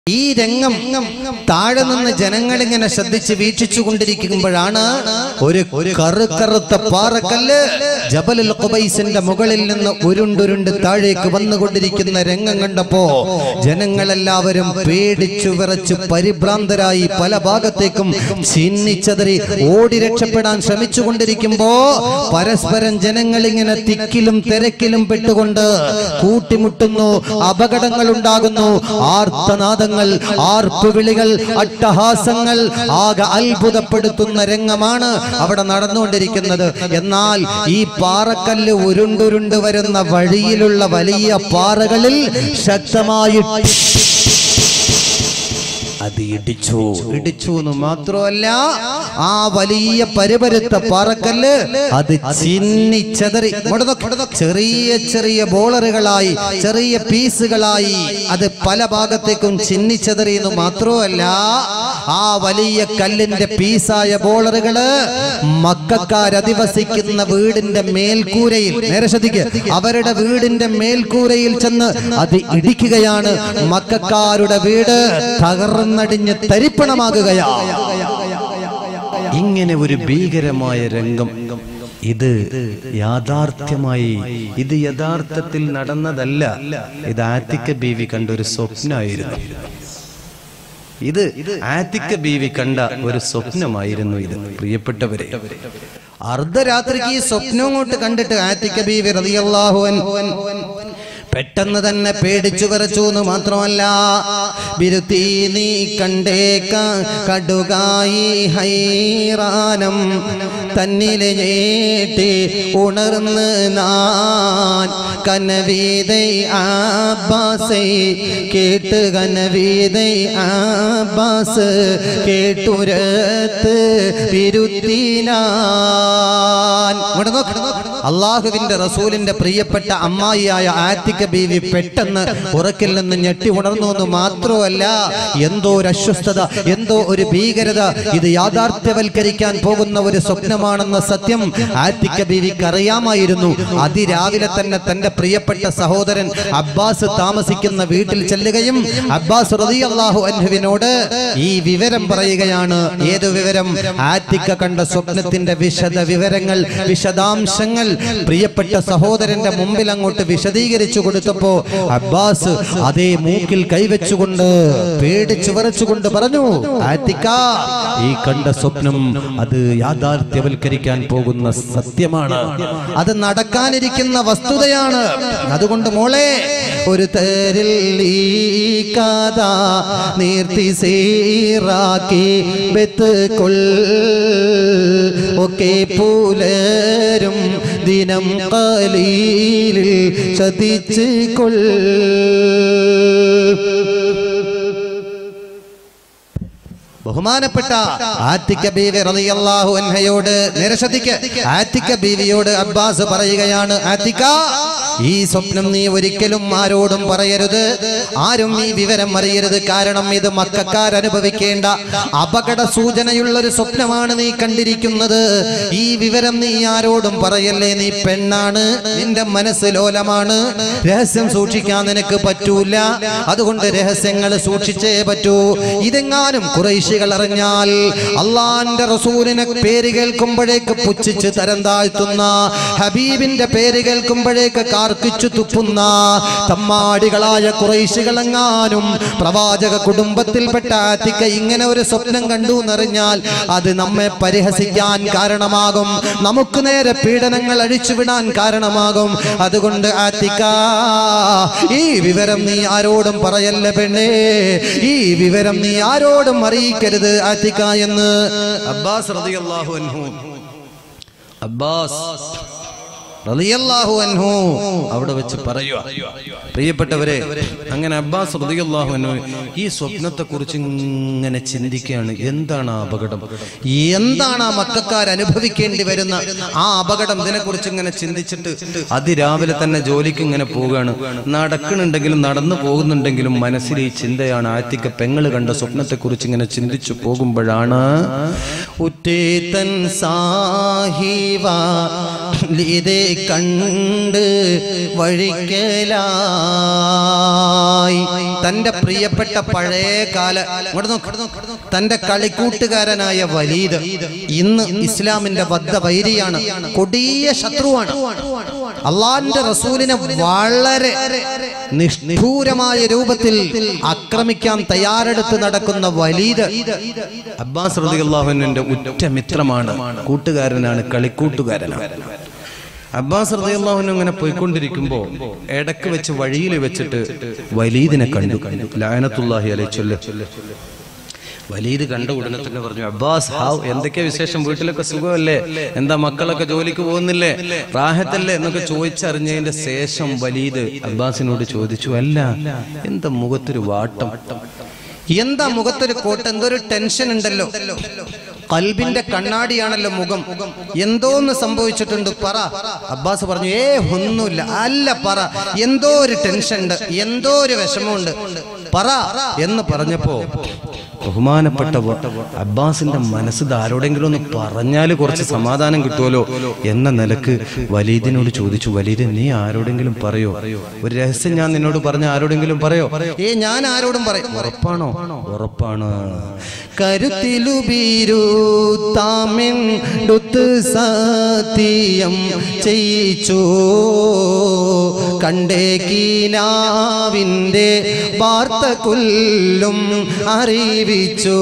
ഈ രംഗം താഴെ നിന്ന് ജനങ്ങളിങ്ങനെ ശ്രദ്ധിച്ച് വീക്ഷിച്ചു കൊണ്ടിരിക്കുമ്പോഴാണ് ഒരു ഒരു കറുകറുത്ത പാറക്കല്ല് ജബലുൽ ഖുബൈസിന്റെ മുകളിൽ നിന്ന് ഉരുണ്ടുരുണ്ട് താഴേക്ക് വന്നുകൊണ്ടിരിക്കുന്ന രംഗം കണ്ടപ്പോ ജനങ്ങളെല്ലാവരും പേടിച്ചു വിറച്ച് പരിഭ്രാന്തരായി പല ഭാഗത്തേക്കും ചിന്നിച്ചതറി ഓടി രക്ഷപ്പെടാൻ ശ്രമിച്ചു കൊണ്ടിരിക്കുമ്പോ പരസ്പരം ജനങ്ങൾ ഇങ്ങനെ തിക്കിലും തിരക്കിലും പെട്ടുകൊണ്ട് കൂട്ടിമുട്ടുന്നു അപകടങ്ങൾ ഉണ്ടാകുന്നു ആർത്തനാദങ്ങൾ ആർപ്പുവിളികൾ അട്ടഹാസങ്ങൾ ആകെ അത്ഭുതപ്പെടുത്തുന്ന രംഗമാണ് അവിടെ നടന്നുകൊണ്ടിരിക്കുന്നത് എന്നാൽ ഈ പാറക്കല്ല് ഉരുണ്ടുരുണ്ട് വരുന്ന വഴിയിലുള്ള വലിയ പാറകളിൽ ശക്തമായി അത് ഇടിച്ചു ഇടിച്ചു എന്ന് മാത്രമല്ല ആ വലിയ പരുപരുത്ത പാറക്കല്ല് അത് ചിന്നിച്ചതറി ഇങ്ങോട്ട് നോക്ക്, ഇങ്ങോട്ട് നോക്ക്. ചെറിയ ചെറിയ ബോളറുകളായി ചെറിയ പീസുകളായി അത് പല ഭാഗത്തേക്കും ചിന്നിച്ചതറി എന്ന് മാത്രമല്ല ആ വലിയ കല്ലിന്റെ പീസായ ബോളറുകള് മക്കാർ അധിവസിക്കുന്ന വീടിന്റെ മേൽക്കൂരയിൽ നേരെ ശ്രദ്ധിക്ക് അവരുടെ വീടിന്റെ മേൽക്കൂരയിൽ ചെന്ന് അത് ഇടിക്കുകയാണ് മക്കാരുടെ വീട് തകർന്നടിഞ്ഞ് തരിപ്പണമാകുകയാ ഇങ്ങനെ ഒരു ഭീകരമായ രംഗം ഇത് യാഥാർത്ഥ്യമായി ഇത് യഥാർത്ഥത്തിൽ നടന്നതല്ല ഇത് ആത്തിക്ക ബീവി കണ്ട ഒരു സ്വപ്നമായിരുന്നു ഇത് ആത്തിക്ക ബീവി കണ്ട ഒരു സ്വപ്നമായിരുന്നു ഇത് പ്രിയപ്പെട്ടവരെ അർദ്ധരാത്രിക്ക് ഈ സ്വപ്നം കൊണ്ട് കണ്ടിട്ട് ആത്തിക്ക ബീവി റളിയല്ലാഹു അൻഹു പെട്ടെന്ന് തന്നെ പേടിച്ചു വിറച്ചു എന്ന് മാത്രമല്ല ബിരുത്തി നീ കണ്ടേക്ക കടുകായി ഹൈറാനം തന്നിലെ ഞേട്ടി ഉണർന്ന് നാൻ കനവീതൈ ആബാസൈ കേട്ട് കനവീതൈ ആബാസ് കേട്ടുരത്ത് വിരുത്തിനാൻ ഇങ്ങോട്ട് നോക്ക്. അള്ളാഹുവിന്റെ റസൂലിന്റെ പ്രിയപ്പെട്ട അമ്മായിയായ ആത്തിക്ക ബീവി പെട്ടെന്ന് ഉറക്കിൽ നിന്ന് ഞെട്ടി ഉണർന്നു എന്ന് മാത്രമല്ല എന്തോ ഒരു അസ്വസ്ഥത എന്തോ ഒരു ഭീകരത ഇത് യാഥാർത്ഥ്യവൽക്കരിക്കാൻ പോകുന്ന ഒരു സ്വപ്നമാണെന്ന സത്യം ആത്തിക്ക ബീവിക്ക് അറിയാമായിരുന്നു അതിരാവിലെ തന്നെ തന്റെ പ്രിയപ്പെട്ട സഹോദരൻ അബ്ബാസ് താമസിക്കുന്ന വീട്ടിൽ ചെല്ലുകയും അബ്ബാസ് റളിയല്ലാഹു അൻഹുവിനോട് ഈ വിവരം പറയുകയാണ് ഏത് വിവരം ആത്തിക്ക കണ്ട സ്വപ്നത്തിന്റെ വിശദ വിവരങ്ങൾ വിശദാംശങ്ങൾ പ്രിയപ്പെട്ട സഹോദരന്റെ മുമ്പിൽ അങ്ങോട്ട് വിശദീകരിച്ചു കൊടുത്തപ്പോ അബ്ബാസ് അതേ മൂക്കിൽ കൈവച്ചുകൊണ്ട് പേടിച്ചു വിറച്ചുകൊണ്ട് പറഞ്ഞു ആത്തിക്ക ഈ കണ്ട സ്വപ്നം അത് യാഥാർത്ഥ്യവൽക്കരിക്കാൻ പോകുന്ന സത്യമാണ് അത് നടക്കാനിരിക്കുന്ന വസ്തുതയാണ് അതുകൊണ്ട് മോളെ ഒരു തേരിൽ ഈ കഥ നീർത്തി സീറാക്കി ബെത്ത് കൊൾ ഒക്കെ പുലരും ദിനം കലീലിൽ ചതിച്ച് കൊൾ ബഹുമാനപ്പെട്ട ആത്തിക്ക ബീവി റളിയല്ലാഹു അൻഹയോട് നേരെ ശ്രദ്ധിക്ക് ആത്തിക്ക ബീവിയോട് അബ്ബാസ് പറയുകയാണ് ആത്തിക്ക ഈ സ്വപ്നം നീ ഒരിക്കലും ആരോടും പറയരുത് ആരും ഈ വിവരം അറിയരുത് കാരണം ഇത് മക്കാർ അനുഭവിക്കേണ്ട അപകട സൂചനയുള്ള ഒരു സ്വപ്നമാണ് നീ കണ്ടിരിക്കുന്നത് ഈ വിവരം നീ ആരോടും പറയല്ലേ നീ പെണ്ണാണ് നിന്റെ മനസ്സ് ലോലമാണ് രഹസ്യം സൂക്ഷിക്കാൻ നിനക്ക് പറ്റൂല അതുകൊണ്ട് രഹസ്യങ്ങൾ സൂക്ഷിച്ചേ പറ്റൂ ഇതെങ്ങാനും കുറേശികൾ അറിഞ്ഞാൽ അള്ളാന്റെ റസൂലിനെ പേര് കേൾക്കുമ്പോഴേക്ക് പുച്ഛിച്ച് തരം താഴ്ത്തുന്ന ഹബീബിന്റെ പേര് കേൾക്കുമ്പോഴേക്ക് കാർക്കിച്ചു തുപ്പുന്ന തമ്മാടികളായ കുറേശികളെങ്ങാനും പ്രവാചക കുടുംബത്തിൽപ്പെട്ട ആത്തിക്ക ഇങ്ങനെ ഒരു സ്വപ്നം കണ്ടു എന്നറിഞ്ഞാൽ അത് നമ്മെ പരിഹസിക്കാൻ കാരണമാകും നമുക്ക് നേരെ പീഡനങ്ങൾ അഴിച്ചുവിടാൻ കാരണമാകും അതുകൊണ്ട് ആത്തിക്ക ഈ വിവരം നീ ആരോടും പറയല്ല പെണ്ണേ ഈ വിവരം നീ ആരോടും അറിയിക്കരുത് ആത്തിക്ക എന്ന് അബ്ബാസ് റളിയല്ലാഹു അൻഹു അബ്ബാസ് റളിയല്ലാഹു അൻഹു അവിടെ വെച്ച് പറയുക പ്രിയപ്പെട്ടവരെ അങ്ങനെ അബ്ബാസ് റളിയല്ലാഹു അൻഹു ഈ സ്വപ്നത്തെ കുറിച്ച് ഇങ്ങനെ ചിന്തിക്കുകയാണ് എന്താണ് ആ അപകടം എന്താണ് ആ മക്കാർ അനുഭവിക്കേണ്ടി വരുന്ന ആ അപകടം ഇതിനെ കുറിച്ച് ഇങ്ങനെ ചിന്തിച്ചിട്ട് അതിരാവിലെ തന്നെ ജോലിക്ക് ഇങ്ങനെ പോവുകയാണ് നടക്കണുണ്ടെങ്കിലും നടന്നു പോകുന്നുണ്ടെങ്കിലും മനസ്സിൽ ഈ ചിന്തയാണ് ആറ്റിക്ക പെങ്ങള് കണ്ട സ്വപ്നത്തെ കുറിച്ച് ഇങ്ങനെ ചിന്തിച്ചു പോകുമ്പോഴാണ് ഉറ്റേതൻ സാഹിവ ഇതേ കണ്ട് വഴിക്കലായി തന്റെ പ്രിയപ്പെട്ട പഴയ കാല ഇങ്ങോട്ട് നോക്ക്. തന്റെ കളിക്കൂട്ടുകാരനായ വലീദ് ഇന്ന് ഇസ്ലാമിന്റെ ബദ്ധ വൈരിയാണ് കൊടിയ ശത്രുവാണ് അള്ളാന്റെ റസൂലിനെ വളരെ നിഷ്ഠൂരമായ രൂപത്തിൽ ആക്രമിക്കാൻ തയ്യാറെടുത്ത് നടക്കുന്ന വലീദ് അബ്ബാസ് റളിയല്ലാഹുവിന്റെ ഉറ്റ മിത്രമാണ് കൂട്ടുകാരനാണ് കളിക്കൂട്ടുകാരനാണ് അബ്ബാസ് റളിയല്ലാഹുവിന് ഇങ്ങനെ പോയിക്കൊണ്ടിരിക്കുമ്പോ ഇടക്ക് വെച്ച് വഴിയിൽ വെച്ചിട്ട് വലീദിനെ കണ്ടു ലായനത്തുല്ലാഹി അലൈഹി ചൊല്ല് വലീദ് കണ്ട ഉടനെ തന്നെ പറഞ്ഞു അബ്ബാസ് ഹാവ് എന്തൊക്കെയാ വിശേഷം വീട്ടിലൊക്കെ സുഖമല്ലേ എന്താ മക്കളൊക്കെ ജോലിക്ക് പോകുന്നില്ലേ റാഹത്തല്ലേ എന്നൊക്കെ ചോദിച്ചറിഞ്ഞതിന്റെ ശേഷം വലീദ് അബ്ബാസിനോട് ചോദിച്ചു അല്ല എന്താ മുഖത്തൊരു വാട്ടം എന്താ മുഖത്തൊരു കോട്ട് എന്തോ ഒരു ടെൻഷൻ ഉണ്ടല്ലോ കൽബിന്റെ കണ്ണാടിയാണല്ലോ മുഖം എന്തോന്ന് സംഭവിച്ചിട്ടുണ്ട് പറ അബ്ബാസ് പറഞ്ഞു ഏ ഒന്നുമില്ല അല്ല പറ എന്തോ ഒരു ടെൻഷൻ ഉണ്ട് എന്തോ ഒരു വിഷമമുണ്ട് പറ എന്ന് പറഞ്ഞപ്പോ ബഹുമാനപ്പെട്ട വ- അബ്ബാസിന്റെ മനസ്സ് ഇത് ആരോടെങ്കിലും ഒന്ന് പറഞ്ഞാൽ കുറച്ച് സമാധാനം കിട്ടുമല്ലോ എന്ന നിലക്ക് വലീദിനോട് ചോദിച്ചു വലീദ് നീ ആരോടെങ്കിലും പറയോ ഒരു രഹസ്യം ഞാൻ നിന്നോട് പറഞ്ഞ ആരോടെങ്കിലും പറയോ ഏ ഞാൻ ആരോടും പറയും ഉറപ്പാണോ ഉറപ്പാണ് കരുത്തിലുബീരു താമെടുത്ത് സത്യം ചെയ്യിച്ചു കണ്ടേ കീനാവിൻ്റെ വാർത്ത കൊല്ലും അറിയിച്ചു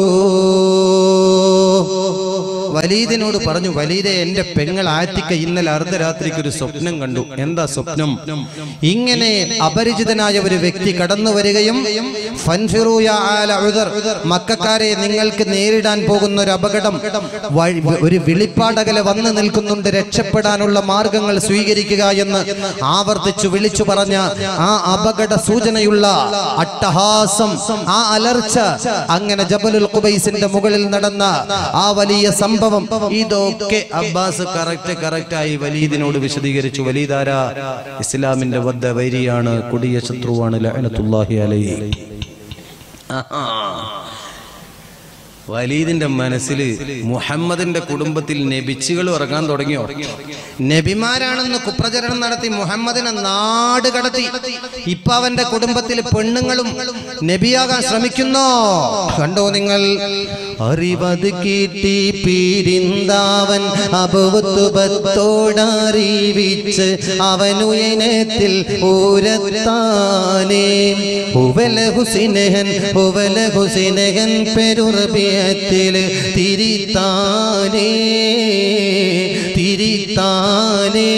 വലീദിനോട് പറഞ്ഞു വലീദെ എന്റെ പെങ്ങൾ ആറ്റിക്ക ഇന്നലെ അർദ്ധരാത്രിക്ക് ഒരു സ്വപ്നം കണ്ടു എന്താ സ്വപ്നം ഇങ്ങനെ അപരിചിതനായ ഒരു വ്യക്തി കടന്നു വരികയും ഫൻഫിറൂ യാ ആല ഉദർ, മക്കാരെ നിങ്ങൾക്ക് നേരിടാൻ പോകുന്ന ഒരു അപകടം വഴി- ഒരു വിളിപ്പാടകലെ വന്നു നിൽക്കുന്നുണ്ട് രക്ഷപ്പെടാനുള്ള മാർഗങ്ങൾ സ്വീകരിക്കുക എന്ന് ആവർത്തിച്ചു വിളിച്ചു പറഞ്ഞ ആ അപകട സൂചനയുള്ള അട്ടഹാസം ആ അലർച്ച അങ്ങനെ ജബലുൽ ഖുബൈസിന്റെ മുകളിൽ നടന്ന ആ വലിയ സംഭവം ഇതൊക്കെ അബ്ബാസ് കറക്റ്റ് കറക്റ്റ് ആയി വലീദിനോട് വിശദീകരിച്ചു വലീദാര ഇസ്ലാമിന്റെ വദ്ദ വൈരിയാണ് കൊടിയ ശത്രുവാണ് ലഅനത്തുല്ലാഹി അലൈഹി ആഹാ. വലീദിന്റെ മനസ്സിൽ മുഹമ്മദിന്റെ കുടുംബത്തിൽ നബിച്ചുകൾ ഇറങ്ങാൻ തുടങ്ങിയോ നബിമാരാണെന്ന് കുപ്രചരണം നടത്തി മുഹമ്മദിനെ നാട് കടത്തി ഇപ്പൊ അവന്റെ കുടുംബത്തിൽ പെണ്ണുങ്ങളും നബിയാകാൻ ശ്രമിക്കുന്നോ കണ്ടോ നിങ്ങൾ അറിവത് കിട്ടി പിരിന്താവൻ അപവത്തുപത്തോടറിവിച്ച് അവനുയനത്തിൽ ഊരത്താനേ ഹുവല ഹുസിനഹൻ ഹുവല ഹുസിനഹൻ പെരുറബിയത്തിൽ തിരിത്താനേ തിരിത്താനേ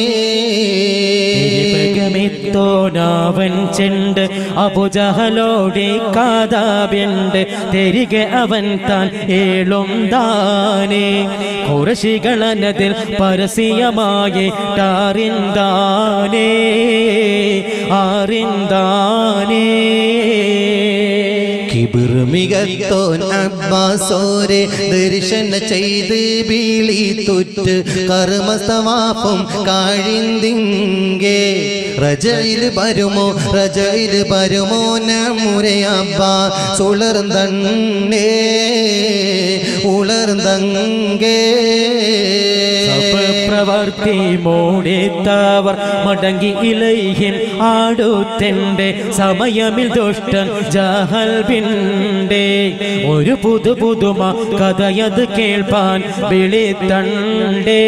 ോനാവൻ ചെണ്ട് അബുജഹലോടെ കാതാവ്യണ്ട് തിരികെ അവൻ താൻ ഏളും താനേ കുറശികളനതിൽ പരസ്യമായി ടാറിന്താനേ ആറിന്താനേ കിബിർമികത്തോൻ അബ്ബാസോരെ ദർശന ചെയ്ത് ബീളി തുറ്റ് കർമ്മസവാഫും കാഴിന്തിങ്കേ റജയിൽ വരുമോ റജയിൽ വരുമോ നമ്മുടെ അബ്ബാ സുളർന്നേ ഉളർന്നങ്കേ പ്രവർത്തി മൂടിത്തവർ മടങ്ങി ഇലയിഹിം ആടുത്തെന്റെ സമയമിൽ ദുഷ്ടൻ ജഹൽ ബിണ്ടേ ഒരു പുതു പുതുമ കഥയത് കേൾപ്പാൻ വിളിത്തണ്ടേ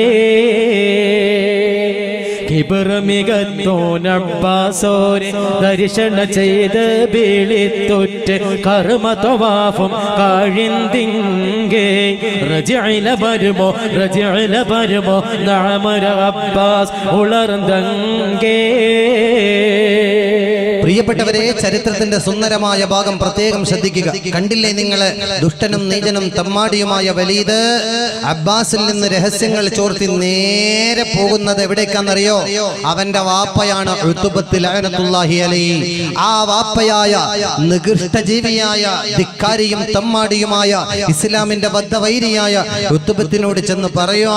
കിബിറമികത്തോനബ്ബാസോരെ ദർശന ചെയ്ത് വിളിത്തൊറ്റ് കർമ്മത്വാഫും കാഴിന്തിങ്കേ റജില വരുമോ റജില വരുമോ നാമര അബ്ബാസ് ഉളർന്നങ്കേ പ്രിയപ്പെട്ടവരെ ചരിത്രത്തിന്റെ സുന്ദരമായ ഭാഗം പ്രത്യേകം ശ്രദ്ധിക്കുക കണ്ടില്ലേ നിങ്ങള് ദുഷ്ടനും നീചനും തമ്മാടിയുമായ വലീദ് അബ്ബാസിൽ നിന്ന് രഹസ്യങ്ങൾ ചോർത്തി നേരെ പോകുന്നത് എവിടേക്കാണെന്നറിയോ അവന്റെ വാപ്പയാണ് ഉത്തുബത്ത് ലഅനത്തുല്ലാഹി അലൈഹി ആ വാപ്പയായ നികൃഷ്ട ജീവിയായ ധിക്കാരിയും തമ്മാടിയുമായ ഇസ്ലാമിന്റെ ബദ്ധവൈരിയായ ഉത്തുബത്തിനോട് ചെന്ന് പറയുക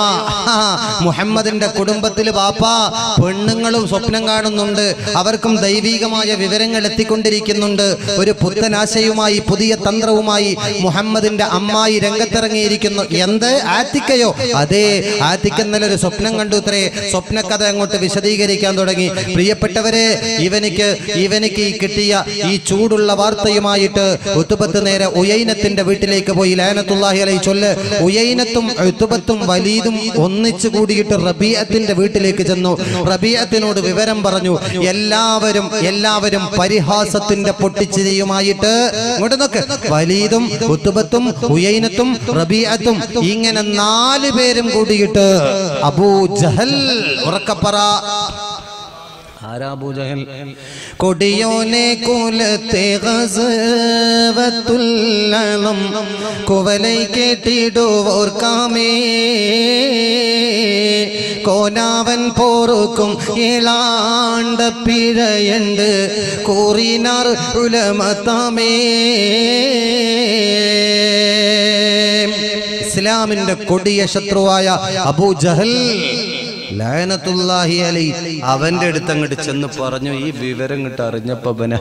മുഹമ്മദിന്റെ കുടുംബത്തിൽ വാപ്പ പെണ്ണുങ്ങളും സ്വപ്നം കാണുന്നുണ്ട് അവർക്കും ദൈവികമായ വിവരം വിവരങ്ങൾ എത്തിക്കൊണ്ടിരിക്കുന്നുണ്ട് ഒരു പുത്തനാശയുമായി പുതിയ തന്ത്രവുമായി മുഹമ്മദിന്റെ അമ്മായി രംഗത്തിറങ്ങിയിരിക്കുന്നു എന്ത് ആത്തിക്കയോ അതെ ആത്തിക്ക ഇന്നലെ ഒരു സ്വപ്നം കണ്ടു ഇത്രേ സ്വപ്നകഥ അങ്ങോട്ട് വിശദീകരിക്കാൻ തുടങ്ങി പ്രിയപ്പെട്ടവരെ ഇവനിക്ക് ഇവനിക്ക് ഈ കിട്ടിയ ഈ ചൂടുള്ള വാർത്തയുമായിട്ട് ഉത്തുബത്ത് നേരെ ഉയൈനത്തിന്റെ വീട്ടിലേക്ക് പോയി ലാനത്തുല്ലാഹി അലൈ ചൊല്ല് ഉയൈനത്തും ഉത്തുബത്തും വലീദും ഒന്നിച്ചു കൂടിയിട്ട് റബീഅത്തിന്റെ വീട്ടിലേക്ക് ചെന്നു റബീഅത്തിനോട് വിവരം പറഞ്ഞു എല്ലാവരും എല്ലാവരും പരിഹാസത്തിന്റെ പൊട്ടിച്ചിരിയുമായിട്ട് ഇങ്ങോട്ട് നോക്ക് വലീദും ഉത്തുബത്തും ഉയൈനത്തും റബീഅത്തും ഇങ്ങനെ നാല് പേരും കൂടിയിട്ട് അബൂ ജഹൽ ഉറക്കപ്പറ ആരാബൂജഹൽ കൊടിയോനെ കുലത്തെ ഗസവത്തുല്ലളം കുവലൈ കേട്ടിടുവോർ കാമേ കോനാവൻ പോറുക്കും ഏളാണ്ട പിഴയുണ്ട് കൂറിനാർ ഉലമത്താമേ ഇസ്ലാമിന്റെ കൊടിയ ശത്രുവായ അബൂ ജഹൽ ലാനത്തുല്ലാഹി അലൈ അവന്റെ അടുത്ത് അങ്ങോട്ട് ചെന്ന് പറഞ്ഞു ഈ വിവരം കിട്ട് അറിഞ്ഞപ്പോ ബന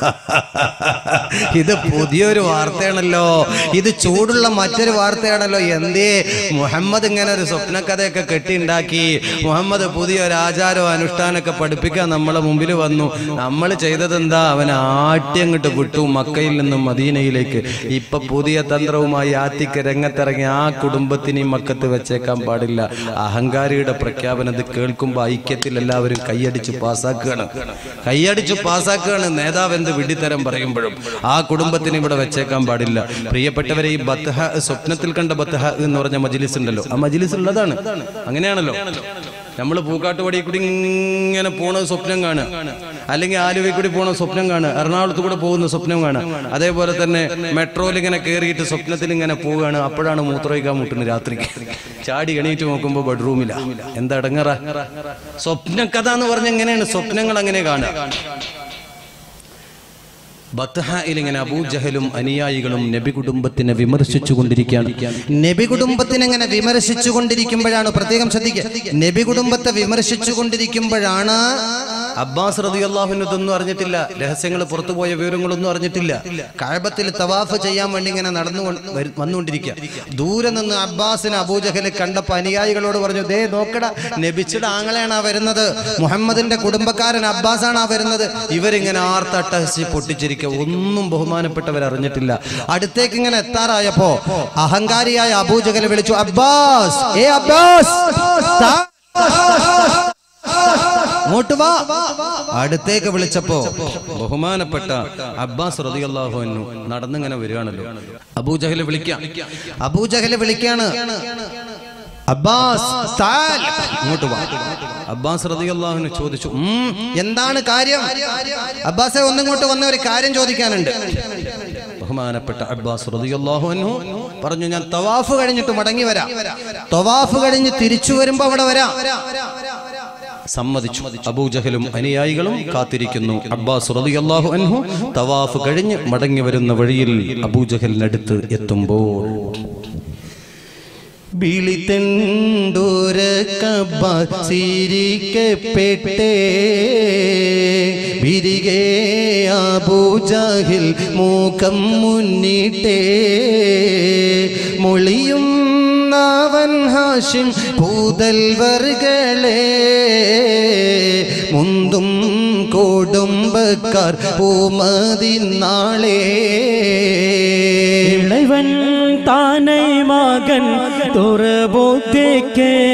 ഇത് പുതിയൊരു വാർത്തയാണല്ലോ ഇത് ചൂടുള്ള മറ്റൊരു വാർത്തയാണല്ലോ എന്തേ മുഹമ്മദ് ഇങ്ങനെ ഒരു സ്വപ്നകഥയൊക്കെ കെട്ടിയുണ്ടാക്കി മുഹമ്മദ് പുതിയൊരു ആചാരവും അനുഷ്ഠാനമൊക്കെ പഠിപ്പിക്കാൻ നമ്മളെ മുമ്പിൽ വന്നു നമ്മൾ ചെയ്തത് എന്താ അവൻ ആട്ടി അങ്ങോട്ട് വിട്ടു മക്കയിൽ നിന്നും മദീനയിലേക്ക് ഇപ്പൊ പുതിയ തന്ത്രവുമായി ആത്തിക്ക് രംഗത്തിറങ്ങി ആ കുടുംബത്തിനെയും മക്കത്ത് വെച്ചേക്കാൻ പാടില്ല അഹങ്കാരിയുടെ പ്രഖ്യാപനം ഇത് കേൾക്കുമ്പോൾ ഐക്യത്തിൽ എല്ലാവരും കൈയടിച്ച് പാസ്സാക്കുകയാണ് കൈയടിച്ച് പാസ്സാക്കുകയാണ് നേതാവ് എന്ത് വിഡിത്തരം പറയുമ്പോഴും ആ കുടുംബത്തിന് ഇവിടെ വെച്ചേക്കാൻ പാടില്ല പ്രിയപ്പെട്ടവരെ ഈ ബത്ഹ സ്വപ്നത്തിൽ കണ്ട ബത്ഹ എന്ന് പറഞ്ഞ മജിലിസ് ഉണ്ടല്ലോ ആ മജിലിസ് ഉള്ളതാണ് അങ്ങനെയാണല്ലോ നമ്മൾ പൂക്കാട്ടുപടി കൂടി ഇങ്ങനെ പോണ സ്വപ്നം കാണുക അല്ലെങ്കിൽ ആലുവയിൽ കൂടി പോണ സ്വപ്നം കാണുക എറണാകുളത്ത് കൂടെ പോകുന്ന സ്വപ്നം കാണുക അതേപോലെ തന്നെ മെട്രോയിൽ ഇങ്ങനെ കയറിയിട്ട് സ്വപ്നത്തിൽ ഇങ്ങനെ പോവുകയാണ് അപ്പോഴാണ് മൂത്രമൊഴിക്കാൻ മുട്ടുന്നത് രാത്രിക്ക് ചാടി എണീറ്റ് നോക്കുമ്പോൾ ബെഡ്റൂമില്ല എന്താ ഇടങ്ങറ സ്വപ്നകഥ എന്ന് പറഞ്ഞ എങ്ങനെയാണ് സ്വപ്നങ്ങൾ അങ്ങനെ കാണുക ബത്ഹായിൽ ഇങ്ങനെ അബൂജഹലും അനുയായികളും നബി കുടുംബത്തിനെ വിമർശിച്ചു കൊണ്ടിരിക്കുകയാണ് നബി കുടുംബത്തിനെ ഇങ്ങനെ വിമർശിച്ചു കൊണ്ടിരിക്കുമ്പോഴാണ് പ്രത്യേകം ശ്രദ്ധിക്കുക നബി കുടുംബത്തെ വിമർശിച്ചു കൊണ്ടിരിക്കുമ്പോഴാണ് അബ്ബാസ് റതി അള്ളാഹുവിന് ഇതൊന്നും അറിഞ്ഞിട്ടില്ല രഹസ്യങ്ങൾ പുറത്തുപോയ വിവരങ്ങളൊന്നും അറിഞ്ഞിട്ടില്ല കഴബത്തിൽ തവാഫ് ചെയ്യാൻ വേണ്ടി ഇങ്ങനെ നടന്നു കൊണ്ട് വരു- വന്നുകൊണ്ടിരിക്കുക ദൂരെ നിന്ന് അബ്ബാസിന് അബൂജഹൽ കണ്ടപ്പോ അനുയായികളോട് പറഞ്ഞു ദേ നോക്കട നബിച്ചിയുടെ ആങ്ങളെയാണ് ആ വരുന്നത് മുഹമ്മദിന്റെ കുടുംബക്കാരൻ അബ്ബാസാണ് ആ വരുന്നത് ഇവരിങ്ങനെ ആർത്തട്ടഹസി പൊട്ടിച്ചിരിക്കുക ഒന്നും ബഹുമാനപ്പെട്ടവർ അറിഞ്ഞിട്ടില്ല അടുത്തേക്ക് ഇങ്ങനെ എത്താറായപ്പോ അഹങ്കാരിയായ അബൂജഹൽ വിളിച്ചു അബ്ബാസ് ഏ അബ്ബാസ് താ- അങ്ങോട്ട് വാ അടുത്തേക്ക് വിളിച്ചപ്പോ ബഹുമാനപ്പെട്ട അബ്ബാസ് റളിയല്ലാഹു അൻഹു നടന്നിങ്ങനെ വരികയാണല്ലോ അബൂജഹല് വിളിക്കാം അബൂജഹല് വിളിക്കാണ് അബ്ബാസ് താൽ. ഇങ്ങോട്ട് വാ അബ്ബാസ് റളിയല്ലാഹുവിന് ചോദിച്ചു "ഉം, എന്താണ് കാര്യം അബ്ബാസെ ഒന്നിങ്ങോട്ട് വന്ന ഒരു കാര്യം ചോദിക്കാനുണ്ട് ബഹുമാനപ്പെട്ട അബ്ബാസ് റളിയല്ലാഹു അൻഹു പറഞ്ഞു ഞാൻ തവാഫ് കഴിഞ്ഞിട്ട് മടങ്ങി വരാം തവാഫ് കഴിഞ്ഞ് തിരിച്ചു വരുമ്പോ അവിടെ വരാം സമ്മതിച്ചു അബൂജഹലും അനുയായികളും കാത്തിരിക്കുന്നു അബ്ബാസ് റളിയല്ലാഹു അൻഹു തവാഫ് കഴിഞ്ഞ് മടങ്ങി വരുന്ന വഴിയിൽ അബൂജഹലിനടുത്ത് എത്തുമ്പോൾ ബിളിത്തെണ്ടൂരക്കബിരിക്കപ്പെട്ടേ ബിരികെ അബൂജഹിൽ മൂക്കം മുന്നിട്ടേ മൊളിയും അവൻ ഹാഷിം പൂതൽവർകളെ മുന്തും കൊടുമ്പക്കാർ പൂമതിനാളേ இளைவன் தானை மகன் துறபுத்திக்கு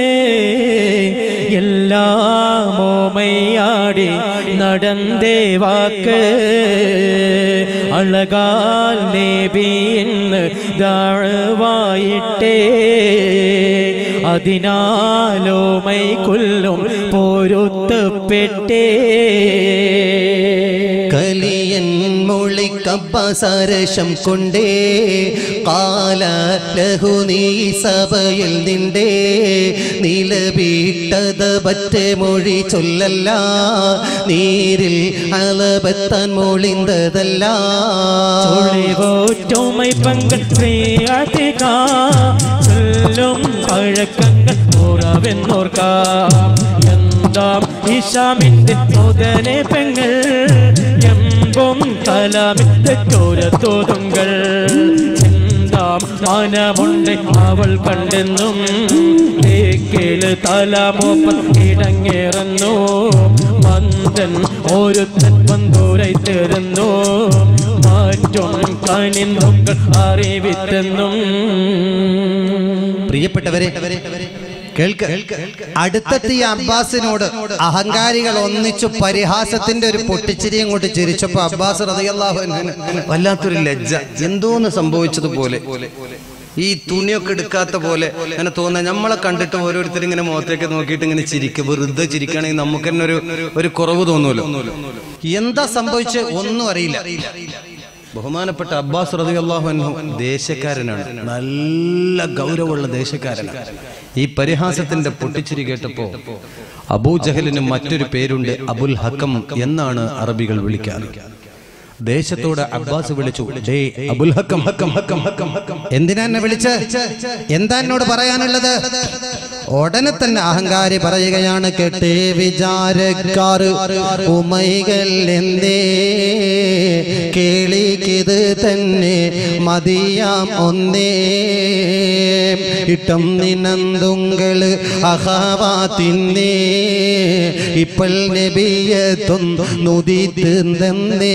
எல்லாம் ஓமையாடி நடந்தே வாக்கு அழகால் நேபி എന്ന് ദാഴ്വായിട്ടേ അതിനാലോമൈ കൊല്ലും പൊരുത്തപ്പെട്ടേ കലിയൻ മൊളിക്കപ്പസരശം കൊണ്ടേ കാല ലഹു നീ സഭയിൽ നിന്റെ നിലവിട്ടത് പറ്റേ മൊഴി ചൊല്ലല്ല നീരിൽ അളപത്താൻ മൊളിന്തതല്ല ഒളിവോറ്റുமை പങ്കൽ പ്രിയതികാ ചൊല്ലും പഴക്കങ്ങൾ ഉറവെന്നോർക്കാം എന്താം ഇഷാമിന്റെ മുതനെ പെങ്ങൾ എമ്പും കലാമിന്റെ ചോരത്തോതുങ്കൾ ചിന്താം മനമുണ്ട് അവൾ കണ്ടെന്നും തേക്കേല് തലമോപ്പൻ ഇടങ്ങേറുന്നു മന്ദൻ ഒരുത്തൻ വന്തൂരായി തീർന്നു മാറ്റും കനിന്തുങ്കൾ അറിവിത്തെന്നും പ്രിയപ്പെട്ടവരെ കേൾക്ക് അടുത്തെത്തിയ അബ്ബാസിനോട് അഹങ്കാരികൾ ഒന്നിച്ചു പരിഹാസത്തിന്റെ ഒരു പൊട്ടിച്ചിരി അങ്ങോട്ട് ചിരിച്ചപ്പോ അബ്ബാസ് റളിയല്ലാഹു അൻഹുവിന് വല്ലാത്തൊരു ലജ്ജ എന്തോന്ന് സംഭവിച്ചതുപോലെ ഈ തുണിയൊക്കെ എടുക്കാത്ത പോലെ അങ്ങനെ തോന്നുക നമ്മളെ കണ്ടിട്ട് ഓരോരുത്തർ ഇങ്ങനെ മുഖത്തേക്ക് നോക്കിയിട്ട് ഇങ്ങനെ ചിരിക്കുക വെറുതെ ചിരിക്കുകയാണെങ്കിൽ നമുക്ക് തന്നെ ഒരു ഒരു കുറവ് തോന്നുമല്ലോ എന്താ സംഭവിച്ച് ഒന്നും അറിയില്ല ബഹുമാനപ്പെട്ട അബ്ബാസ് റളിയല്ലാഹു അൻഹു ദേശക്കാരനാണ് നല്ല ഗൗരവമുള്ള ദേശക്കാരനാണ് ഈ പരിഹാസത്തിന്റെ പൊട്ടിച്ചിരി കേട്ടപ്പോ അബൂജഹലിന് മറ്റൊരു പേരുണ്ട് അബുൽ ഹക്കം എന്നാണ് അറബികൾ വിളിക്കാറ് ദേശത്തോട് അബ്ബാസ് വിളിച്ചു "ഡേ, Abul Hakam Hakam Hakam Hakam Hakam എന്തിനാ എന്നെ വിളിച്ച് എന്താ എന്നോട് പറയാനുള്ളത് ഉടനെ തന്നെ അഹങ്കാരി പറയുകയാണ് കേട്ടേ വിചാരക്കാർ ഉമൈകൾ എന്തേ കേളിക്കിത് തന്നെ മതിയാം ഒന്നേ ഇട്ടം നിനന്തുങ്കള് അഹവാത്തിന്നേ ഇപ്പോൾ നബിയത്തും നുദിത്തുന്നേ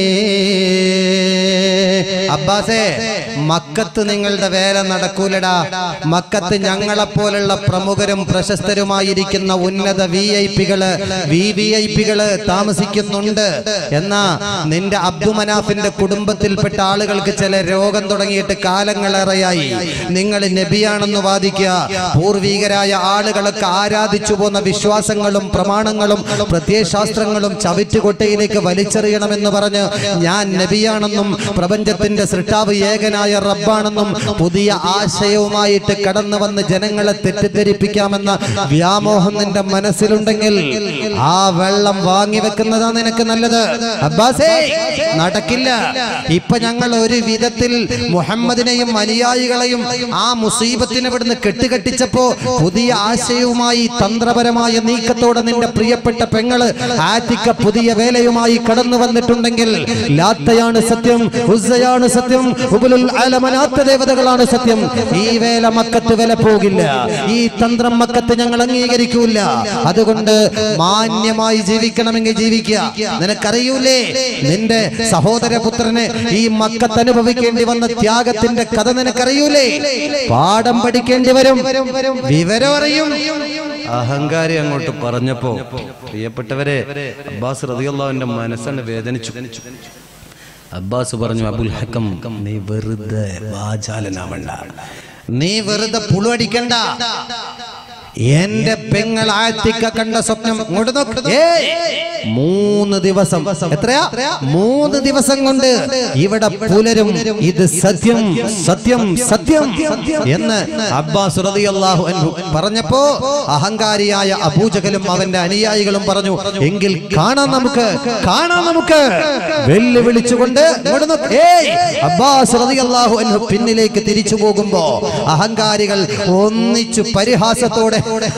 അബ്ബാസേ മക്കത്ത് നിങ്ങളുടെ വേല നടക്കൂലടാ മക്കത്ത് ഞങ്ങളെപ്പോലുള്ള പ്രമുഖരും പ്രശസ്തരുമായിരിക്കുന്ന ഉന്നത വി ഐ പികള് വി വി ഐ പികള് താമസിക്കുന്നുണ്ട് എന്നാ നിന്റെ അബ്ദുമനാഫിന്റെ കുടുംബത്തിൽപ്പെട്ട ആളുകൾക്ക് ചില രോഗം തുടങ്ങിയിട്ട് കാലങ്ങളേറെയായി നിങ്ങൾ നബിയാണെന്ന് വാദിക്കുക പൂർവീകരായ ആളുകളൊക്കെ ആരാധിച്ചു പോന്ന വിശ്വാസങ്ങളും പ്രമാണങ്ങളും പ്രത്യയശാസ്ത്രങ്ങളും ചവിറ്റുകൊട്ടയിലേക്ക് വലിച്ചെറിയണമെന്ന് പറഞ്ഞ് ഞാൻ നബിയാണെന്നും പ്രപഞ്ചത്തിന്റെ സൃഷ്ടാവ് ഏകനായ റബ്ബാണെന്നും പുതിയ ആശയവുമായിട്ട് കടന്നു വന്ന് ജനങ്ങളെ തെറ്റിദ്ധരിപ്പിക്കാമെന്ന വ്യാമോഹം നിന്റെ മനസ്സിലുണ്ടെങ്കിൽ ആ വെള്ളം വാങ്ങി വെക്കുന്നതാ നിനക്ക് നല്ലത് അബ്ബാസേ നടക്കില്ല ഇപ്പൊ ഞങ്ങൾ ഒരു വിധത്തിൽ മുഹമ്മദിനെയും അനുയായികളെയും ആ മുസീബത്തിനെ ഇവിടുന്ന് കെട്ടുകെട്ടിച്ചപ്പോ പുതിയ ആശയവുമായി തന്ത്രപരമായ നീക്കത്തോടെ നിന്റെ പ്രിയപ്പെട്ട പെങ്ങള് ആറ്റിക്ക പുതിയ വേലയുമായി കടന്നു വന്നിട്ടുണ്ടെങ്കിൽ ലാത്തയാണ് സത്യം ഉസ്സയാണ് സത്യം ഉബുലുൽ ആലമനാത്ത ദേവതകളാണ് സത്യം ഈ വേല മക്കത്ത് വില പോകില്ല ഈ തന്ത്രം മക്കത്ത് ഞങ്ങൾ അംഗീകരിക്കൂല അതുകൊണ്ട് മാന്യമായി ജീവിക്കണമെങ്കിൽ ജീവിക്കുക നിനക്കറിയൂലേ നിന്റെ സഹോദരപുത്രന് ഈ മക്കത്ത് അനുഭവിക്കേണ്ടി വന്ന ത്യാഗത്തിന്റെ കഥ നിനക്കറിയൂലേ പാഠം പഠിക്കേണ്ടി വരും വിവരം അറിയും അഹങ്കാരി അങ്ങോട്ട് പറഞ്ഞപ്പോ പ്രിയപ്പെട്ടവരെ അബ്ബാസ് റതിയുള്ളവന്റെ മനസ്സാണ് വേദനിച്ചു അബ്ബാസ് പറഞ്ഞു അബുൽ ഹക്കം നീ വെറുതെ വാചാലനാവണ്ട നീ വെറുതെ പുളുവടിക്കണ്ട എന്റെ പെങ്ങൾ ആഴ്ത്തിക്ക കണ്ട സ്വപ്നം ഇങ്ങോട്ട് നോക്ക്. ഏയ്! മൂന്ന് ദിവസം എത്രയാ മൂന്ന് ദിവസം കൊണ്ട് ഇവിടെ പുലരും ഇത് സത്യം സത്യം സത്യം എന്ന് അബ്ബാസ് റളിയല്ലാഹു അൻഹു പറഞ്ഞപ്പോ അഹങ്കാരിയായ അബൂജഹലും അവന്റെ അനുയായികളും പറഞ്ഞു എങ്കിൽ കാണാം നമുക്ക് കാണാം നമുക്ക് വെല്ലുവിളിച്ചുകൊണ്ട് ഇങ്ങോട്ട് നോക്ക്. ഏയ്! അബ്ബാസ് റളിയല്ലാഹു അൻഹു പിന്നിലേക്ക് തിരിച്ചു പോകുമ്പോ അഹങ്കാരികൾ ഒന്നിച്ചു പരിഹാസത്തോടെ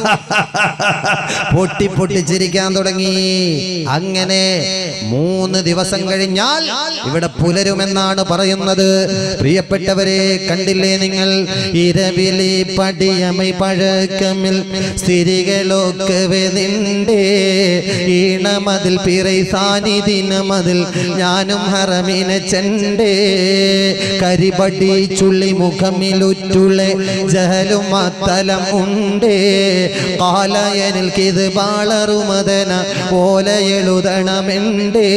പൊട്ടി പൊട്ടി ചിരിക്കാൻ തുടങ്ങി അങ്ങനെ മൂന്ന് ദിവസം കഴിഞ്ഞാൽ ഇവിടെ പുലരുമെന്നാണ് പറയുന്നത് പ്രിയപ്പെട്ടവരെ കണ്ടില്ലേ നിങ്ങൾ ഇരവിലി പടിയമൈ പഴക്കമിൽ സ്ഥിരികളൊക്കെ നിണ്ടേ ഈണമതിൽ പിറൈ സാന്നിധിനമതിൽ ഞാനും ഹറമിനെ ചെണ്ടേ കരിപടി ചുള്ളി മുഖമിലുറ്റുള്ളെ ജഹലും അത്തലം ഉണ്ടേ കാലയനിൽ കിത് ബാളറുമതന ഓലയെഴുതണമെണ്ടേ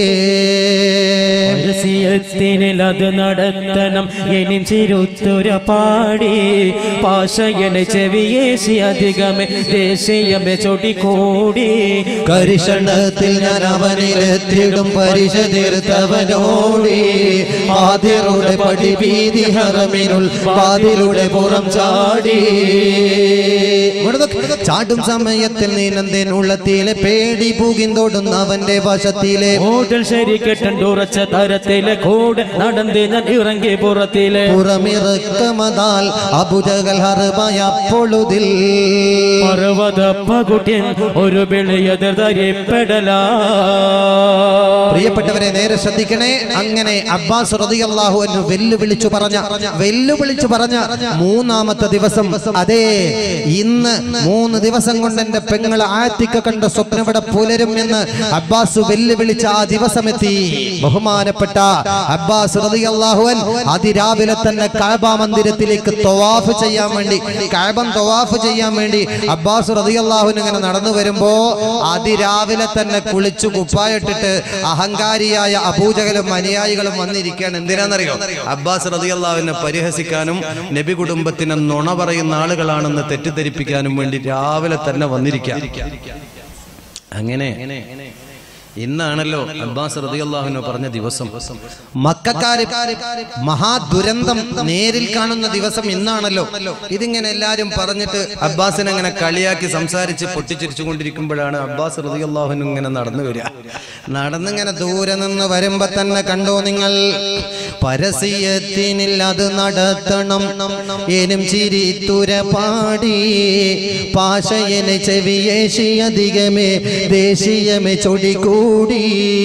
രഹസ്യത്തിനിൽ അത് നടത്തണം എനി ചിരുത്തുര പാടി പാശയന് ചെവിയേശി അധികമേ ദേശീയമേ ചൊടിക്കൂടി കരിഷണത്തിൽ ഞാൻ അവനിലെത്തിടും പരിശതീർത്തവനോടി ആതിരുടെ പടി ഭീതി ഹറമിനുൾ പാതിരുടെ പുറം ചാടി ഇവിടെ നോക്ക്. ചാടും സമയത്തിൽ നീനന്തേനുള്ളത്തിലെ പേടി പൂകിന്തോടുന്നവന്റെ വശത്തിലെ ഓടൽ ശരിക്കെട്ടുറച്ച തരത്തിലെ കൂടെ നടന്ന് ഞാൻ ഇറങ്ങി പുറത്തിലെ പുറമിറക്കമതാൽ അബുജകൽ ഹർബയ പൊളുതിൽ പർവ്വത പകുട്ടിയൻ ഒരു വെളിയതിർ ധരിപ്പെടലാ പ്രിയപ്പെട്ടവരെ നേരെ ശ്രദ്ധിക്കണേ അങ്ങനെ അബ്ബാസ് റളിയല്ലാഹു അൻഹു വെല്ലുവിളിച്ചു പറഞ്ഞ വെല്ലുവിളിച്ചു പറഞ്ഞ മൂന്നാമത്തെ ദിവസം അതെ ഇന്ന് മൂന്ന് ദിവസം കൊണ്ട് എന്റെ പെങ്ങളെ ആറ്റിക്ക കണ്ട സ്വപ്നം ഇവിടെ പുലരും എന്ന് അബ്ബാസ് വെല്ലുവിളിച്ച ആ ദിവസമെത്തി ബഹുമാനപ്പെട്ട അബ്ബാസ് റളിയല്ലാഹു അൻ അതിരാവിലെ തന്നെ കഅബ മന്ദിരത്തിലേക്ക് തവാഫ് ചെയ്യാൻ വേണ്ടി കഅബം തവാഫ് ചെയ്യാൻ വേണ്ടി അബ്ബാസ് റളിയല്ലാഹു അൻഹു ഇങ്ങനെ നടന്നു വരുമ്പോ അതിരാവിലെ തന്നെ കുളിച്ചു കുപ്പായിട്ടിട്ട് അഹങ്കാരിയായ അബൂജകലും അനുയായികളും വന്നിരിക്കുകയാണ് എന്തിനാണെന്നറിയോ അബ്ബാസ് റളിയല്ലാഹുവിനെ പരിഹസിക്കാനും നബി കുടുംബത്തിന് നുണ പറയുന്ന ആളുകളാണെന്ന് തെറ്റിദ്ധരിപ്പിക്കാനും വേണ്ടി രാവിലെ തന്നെ വന്നിരിക്കുക അങ്ങനെ ഇന്നാണല്ലോ അബ്ബാസ് റളിയല്ലാഹുവിനെ പറഞ്ഞ ദിവസം മക്കാര് മഹാദുരന്തം നേരിൽ കാണുന്ന ദിവസം ഇന്നാണല്ലോ ഇതിങ്ങനെ എല്ലാരും പറഞ്ഞിട്ട് അബ്ബാസിനെ അങ്ങനെ കളിയാക്കി സംസാരിച്ച് പൊട്ടിച്ചിരിച്ചു കൊണ്ടിരിക്കുമ്പോഴാണ് അബ്ബാസ് റളിയല്ലാഹുവിന് ഇങ്ങനെ നടന്നു വരിക നടന്നിങ്ങനെ ദൂരെ നിന്ന് വരുമ്പോ തന്നെ കണ്ടോ നിങ്ങൾ പരസ്യത്തിനിൽ അത് നടത്തണം എനും ചിരി തുര പാടി പാശയന് ചെവിയേശി അധികമേ ദേശീയമേ ചൊടികൂടി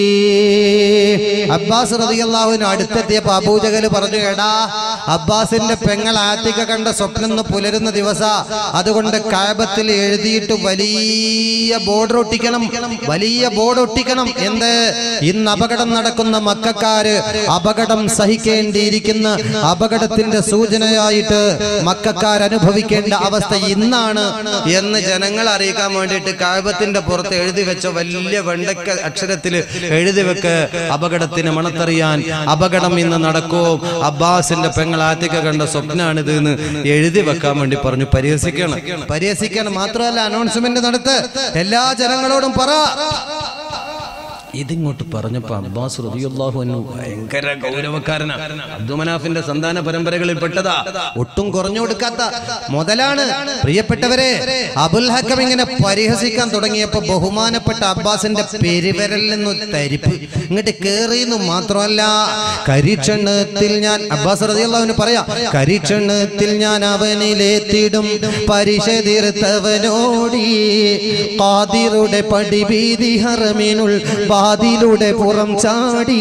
അബ്ബാസ് റളിയല്ലാഹുവിന് അടുത്തെത്തിയപ്പോ അബൂജഹൽ പറഞ്ഞു എടാ അബ്ബാസിന്റെ പെങ്ങൾ ആത്തിക്ക കണ്ട സ്വപ്നം ഇന്ന് പുലരുന്ന ദിവസ അതുകൊണ്ട് കാബത്തിൽ എഴുതിയിട്ട് വലിയ ബോർഡർ ഒട്ടിക്കണം വലിയ ബോർഡ് ഒട്ടിക്കണം എന്ത് ഇന്ന് അപകടം നടക്കുന്ന മക്കാര് അപകടം സഹിക്കേണ്ടിയിരിക്കുന്ന അപകടത്തിന്റെ സൂചനയായിട്ട് മക്കാർ അനുഭവിക്കേണ്ട അവസ്ഥ ഇന്നാണ് എന്ന് ജനങ്ങൾ അറിയിക്കാൻ വേണ്ടിയിട്ട് കാബത്തിന്റെ പുറത്ത് എഴുതി വെച്ച വലിയ വെണ്ടക്ക അക്ഷരത്തിൽ എഴുതി വെക്ക് അപകടത്തിന് മണത്തറിയാൻ അപകടം ഇന്ന് നടക്കൂ അബ്ബാസിന്റെ പെങ്ങൾ ആത്തിക്ക കണ്ട സ്വപ്നാണിത് എന്ന് എഴുതി വെക്കാൻ വേണ്ടി പറഞ്ഞു പരിഹസിക്കണം പരിഹസിക്കണം മാത്രമല്ല അനൗൺസ്മെന്റ് നടത്ത് എല്ലാ ജനങ്ങളോടും പറ ഇതിങ്ങോട്ട് പറഞ്ഞപ്പോ അബ്ബാസ് റളിയല്ലാഹു അൻഹു ഭയങ്കര ഗൗരവക്കാരനാണ് അബ്ദുമനാഫിന്റെ സന്താന പരമ്പരകളിൽ പെട്ടതാ ഒട്ടും കുറഞ്ഞു കൊടുക്കാത്ത മുതലാണ് പ്രിയപ്പെട്ടവരെ അബുൽ ഹക്കം ഇങ്ങനെ പരിഹസിക്കാൻ തുടങ്ങിയപ്പോ ബഹുമാനപ്പെട്ട അബ്ബാസിന്റെ പെരുവിരലിൽ നിന്ന് തരിപ്പ് ഇങ്ങോട്ട് കേറിയെന്ന് മാത്രമല്ല കരീക്ഷണത്തിൽ ഞാൻ അബ്ബാസ് റളിയല്ലാഹുവിന് പറയാ കരീക്ഷണത്തിൽ ഞാൻ അവനിലെത്തിടും പരിശതീർത്തവനോടി ഖാദിറുടെ പടിഭീതി ഹറമിനുൾ വാതിലൂടെ പുറം ചാടി